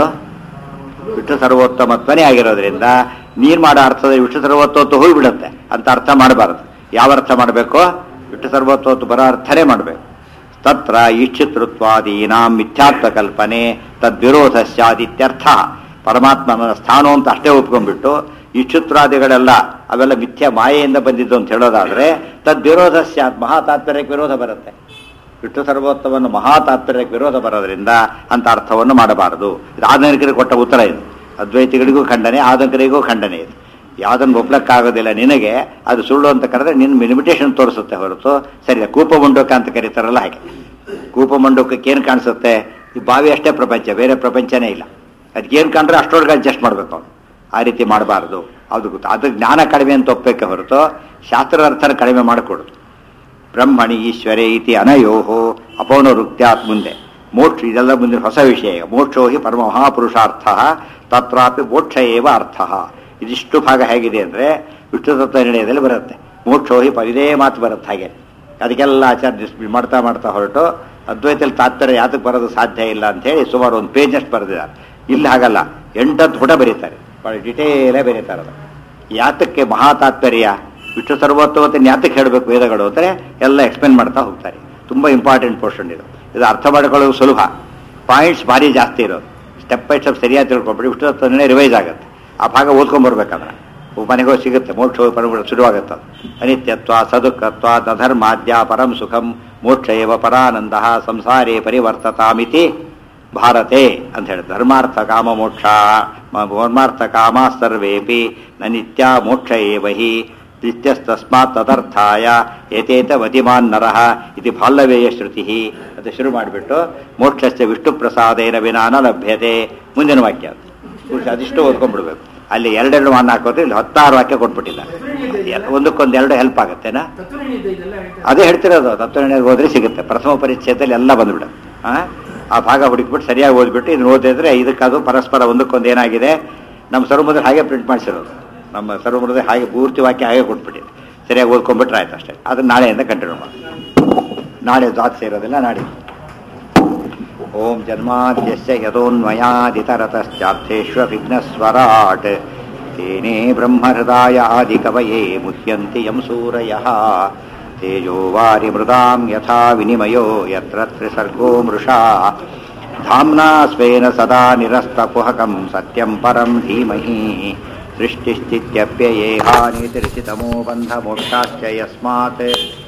ವಿಷ್ಣು ಸರ್ವೋತ್ತಮತ್ವನೇ ಆಗಿರೋದ್ರಿಂದ ನೀನ್ ಮಾಡೋ ಅರ್ಥದ ವಿಷ್ಣು ಸರ್ವೋತ್ತವತ್ತು ಹೋಗ್ಬಿಡುತ್ತೆ ಅಂತ ಅರ್ಥ ಮಾಡಬಾರದು ಯಾವ ಅರ್ಥ ಮಾಡಬೇಕು ವಿಷ್ಣು ಸರ್ವೋತ್ತವತ್ತು ಬರೋ ಅರ್ಥನೇ ಮಾಡಬೇಕು ತತ್ರ ಈಶ್ಚಿತೃತ್ವಾದೀನಾಂ ಮಿಥ್ಯಾತ್ವ ಕಲ್ಪನೆ ತದ್ವಿರೋಧ ಸ್ಯಾದಿತ್ಯರ್ಥ ಪರಮಾತ್ಮನ ಸ್ಥಾನ ಅಂತ ಅಷ್ಟೇ ಒಪ್ಕೊಂಡ್ಬಿಟ್ಟು ಈಶ್ಚಿತ್ರಾದಿಗಳೆಲ್ಲ ಅವೆಲ್ಲ ಮಿಥ್ಯ ಮಾಯೆಯಿಂದ ಬಂದಿದ್ದು ಅಂತ ಹೇಳೋದಾದ್ರೆ ತದ್ವಿರೋಧ ಸ್ಯಾತ್ ಮಹಾತಾತ್ಪರ್ಯಕ್ಕೆ ವಿರೋಧ ಬರುತ್ತೆ ವಿಷ್ಣು ಸರ್ವೋತ್ತಮವನ್ನು ಮಹಾತಾತ್ಪರ್ಯಕ್ಕೆ ವಿರೋಧ ಬರೋದ್ರಿಂದ ಅಂತ ಅರ್ಥವನ್ನು ಮಾಡಬಾರದು ಇದು ಆಧುನಿಕರಿಗೆ ಕೊಟ್ಟ ಉತ್ತರ ಇದು ಅದ್ವೈತಿಗಳಿಗೂ ಖಂಡನೆ ಆಧುನಿಕರಿಗೂ ಖಂಡನೆ ಇದು ಯಾವುದನ್ನು ಒಪ್ಲಕ್ಕಾಗೋದಿಲ್ಲ ನಿನಗೆ ಅದು ಸುಳ್ಳು ಅಂತ ಕರೆದ್ರೆ ನಿನ್ನ ಲಿಮಿಟೇಷನ್ ತೋರಿಸುತ್ತೆ ಹೊರತು ಸರಿ ಕೂಪಮಂಡೋಕ ಅಂತ ಕರೀತಾರಲ್ಲ ಹಾಗೆ ಕೂಪಮಂಡೋಕಕ್ಕೆ ಏನು ಕಾಣಿಸುತ್ತೆ ಈ ಬಾವಿ ಅಷ್ಟೇ ಪ್ರಪಂಚ ಬೇರೆ ಪ್ರಪಂಚನೇ ಇಲ್ಲ ಅದಕ್ಕೇನು ಕಂಡ್ರೆ ಅಷ್ಟೊಳಗೆ ಅಡ್ಜಸ್ಟ್ ಮಾಡಬೇಕು ಅವನು ಆ ರೀತಿ ಮಾಡಬಾರ್ದು ಅದು ಗೊತ್ತು ಅದು ಜ್ಞಾನ ಕಡಿಮೆ ಅಂತ ಒಪ್ಪಕ್ಕೆ ಹೊರತು ಶಾಸ್ತ್ರದ ಅರ್ಥನ ಕಡಿಮೆ ಮಾಡಿಕೊಡುದು ಬ್ರಹ್ಮಣಿ ಈಶ್ವರೇ ಇತಿ ಅನಯೋಹೋ ಅಪೌನರುಕ್ತ್ಯಾತ್ ಮುಂದೆ ಮೋಕ್ಷ ಇದೆಲ್ಲ ಮುಂದಿನ ಹೊಸ ವಿಷಯ ಮೋಕ್ಷೋ ಹಿ ಪರಮ ಮಹಾಪುರುಷಾರ್ಥ ತತ್ರಾಪಿ ಮೋಕ್ಷ ಏವ ಅರ್ಥ ಇದಿಷ್ಟು ಭಾಗ ಹೇಗಿದೆ ಅಂದರೆ ವಿಷ್ಣು ತತ್ವ ನಿರ್ಣಯದಲ್ಲಿ ಬರುತ್ತೆ ಮೋಕ್ಷೋ ಹಿ ಪ- ಇದೇ ಮಾತು ಬರುತ್ತೆ ಹಾಗೆ ಅದಕ್ಕೆಲ್ಲ ಆಚಾರ ಡಿಸ್ಪ್ಲೇ ಮಾಡ್ತಾ ಮಾಡ್ತಾ ಹೊರಟು ಅದ್ವೈತಲ್ಲಿ ತಾತ್ಪರ್ಯ ಯಾತಕ್ಕೆ ಬರೋದು ಸಾಧ್ಯ ಇಲ್ಲ ಅಂತ ಹೇಳಿ ಸುಮಾರು ಒಂದು ಪೇಜಷ್ಟು ಬರೆದಿದ್ದಾರೆ ಇಲ್ಲಿ ಹಾಗಲ್ಲ ಎಂಟತ್ತು ಪುಟ ಬರೀತಾರೆ ಭಾಳ ಡಿಟೇಲೇ ಬರೀತಾರೆ ಅದು ಯಾತಕ್ಕೆ ಮಹಾ ತಾತ್ಪರ್ಯ ವಿಷ್ಣು ಸರ್ವೋತ್ತಮತೆ ಯಾತಕ್ಕೆ ಹೇಳಬೇಕು ವೇದಗಳು ಅಂದರೆ ಎಲ್ಲ ಎಕ್ಸ್ಪ್ಲೇನ್ ಮಾಡ್ತಾ ಹೋಗ್ತಾರೆ ತುಂಬ ಇಂಪಾರ್ಟೆಂಟ್ ಪೋರ್ಷನ್ ಇದು ಇದು ಅರ್ಥ ಮಾಡ್ಕೊಳ್ಳೋದು ಸುಲಭ ಪಾಯಿಂಟ್ಸ್ ಭಾರಿ ಜಾಸ್ತಿ ಇರೋದು ಸ್ಟೆಪ್ ಬೈ ಸ್ಟೆಪ್ ಸರಿಯಾಗಿ ತಿಳ್ಕೊಂಬಿಟ್ಟು ವಿಷ್ಣು ತತ್ವನೇ ರಿವೈಸ್ ಆಗುತ್ತೆ ಆ ಭಾಗ ಓದ್ಕೊಂಬರ್ಬೇಕಾದ್ರೆ ಮನೆಗೆ ಹೋಗಿ ಸಿಗುತ್ತೆ ಮೋಕ್ಷ ಪರಮ ಶುರುವಾಗುತ್ತೆ ಅದು. ಅನಿತ್ಯತ್ವ ಸದುಃಖತ್ವ ನಧರ್ಮಾದ್ಯ ಪರಂ ಸುಖಂ ಮೋಕ್ಷ ಏವ ಪರಾನಂದ ಸಂಸಾರೇ ಪರಿವರ್ತತಾಮಿತಿ ಭಾರತೆ ಅಂತ ಹೇಳಿ ಧರ್ಮಾರ್ಥ ಕಾಮ ಮೋಕ್ಷ ಮ- ಧರ್ಮಾರ್ಥ ಕಾಮ ಸರ್ವೇಪಿ ನ ನಿತ್ಯ ಮೋಕ್ಷ ಏವ ಹಿ ನಿತ್ಯಸ್ತಸ್ಮಾತ್ ತದರ್ಥಾಯ ಏತೇತ ಮತಿಮಾನ್ ನರಃ ಇದು ಬಾಲ್ಯವೇಯ ಶ್ರುತಿ ಅಂತ ಶುರು ಮಾಡಿಬಿಟ್ಟು ಮೋಕ್ಷಸ್ಯ ವಿಷ್ಣು ಪ್ರಸಾದೇನ ವಿನ ನ ಲಭ್ಯತೆ ಮುಂದಿನ ವಾಕ್ಯ ಅದು. ಪುರುಷ ಅದಿಷ್ಟು ಓದ್ಕೊಂಡ್ಬಿಡ್ಬೇಕು ಅಲ್ಲಿ ಎರಡೆರಡು ಮಾನ ಹಾಕೋದು ಇಲ್ಲಿ ಹತ್ತಾರು ವಾಕ್ಯ ಕೊಟ್ಬಿಟ್ಟಿದ್ದಾರೆ ಎಲ್- ಒಂದಕ್ಕೊಂದು ಎರಡು ಹೆಲ್ಪ್ ಆಗುತ್ತೇನಾ ತತ್ವನಿಂದ ಇದೆಲ್ಲ ಹೇಳ್ತಾರೆ ಅದೇ ಹೇಳ್ತಿರೋದು ತತ್ವನಿರ್ಣಯ ಹೋದ್ರೆ ಸಿಗುತ್ತೆ ಪ್ರಥಮ ಪರಿಚ್ಛೇದದಲ್ಲಿ ಎಲ್ಲ ಬಂದ್ಬಿಡುತ್ತೆ ಆ? ಆ ಭಾಗ ಹುಡುಕ್ಬಿಟ್ಟು ಸರಿಯಾಗಿ ಓದ್ಬಿಟ್ಟು ಇದನ್ನ ಓದಿದ್ರೆ ಇದಕ್ಕದು ಪರಸ್ಪರ ಒಂದಕ್ಕೊಂದು ಏನಾಗಿದೆ ನಮ್ಮ ಸರ್ವಮುದ್ರ ಹಾಗೆ ಪ್ರಿಂಟ್ ಮಾಡಿಸಿರೋದು ನಮ್ಮ ಸರ್ವಮುದ್ರ ಹಾಗೆ ಪೂರ್ತಿ ವಾಕ್ಯ ಹಾಗೆ ಕೊಟ್ಬಿಟ್ಟಿದೆ ಸರಿಯಾಗಿ ಓದ್ಕೊಂಡ್ಬಿಟ್ರೆ ಆಯ್ತು ಅಷ್ಟೇ ಅದನ್ನ ನಾಳೆಯಿಂದ ಕಂಟಿನ್ಯೂ ಮಾಡಿ ನಾಳೆ ದ್ವಾತ್ ಸೇರೋದಿಲ್ಲ ನಾಳೆ ಓಂ ಜನ್ಮಾದ್ಯಸ್ಯ ಯತೋನ್ಮಯಾದಿತರತಶ್ಚಾರ್ಥೇष्वभिघ्नस्वराट् तेने ब्रह्महृदाय आदिकवये मुह्यन्ति यं सूरयः तेजो वारिमृदां यथा विनिमयो यत्र त्रिसर्गो मृषा धाम्ना स्वेन सदा निरस्तकुहकं सत्यं परं धीमहि सृष्टिस्थित्यप्ययेहानितिरिचितमो बन्धमोक्षाश्च यस्मात्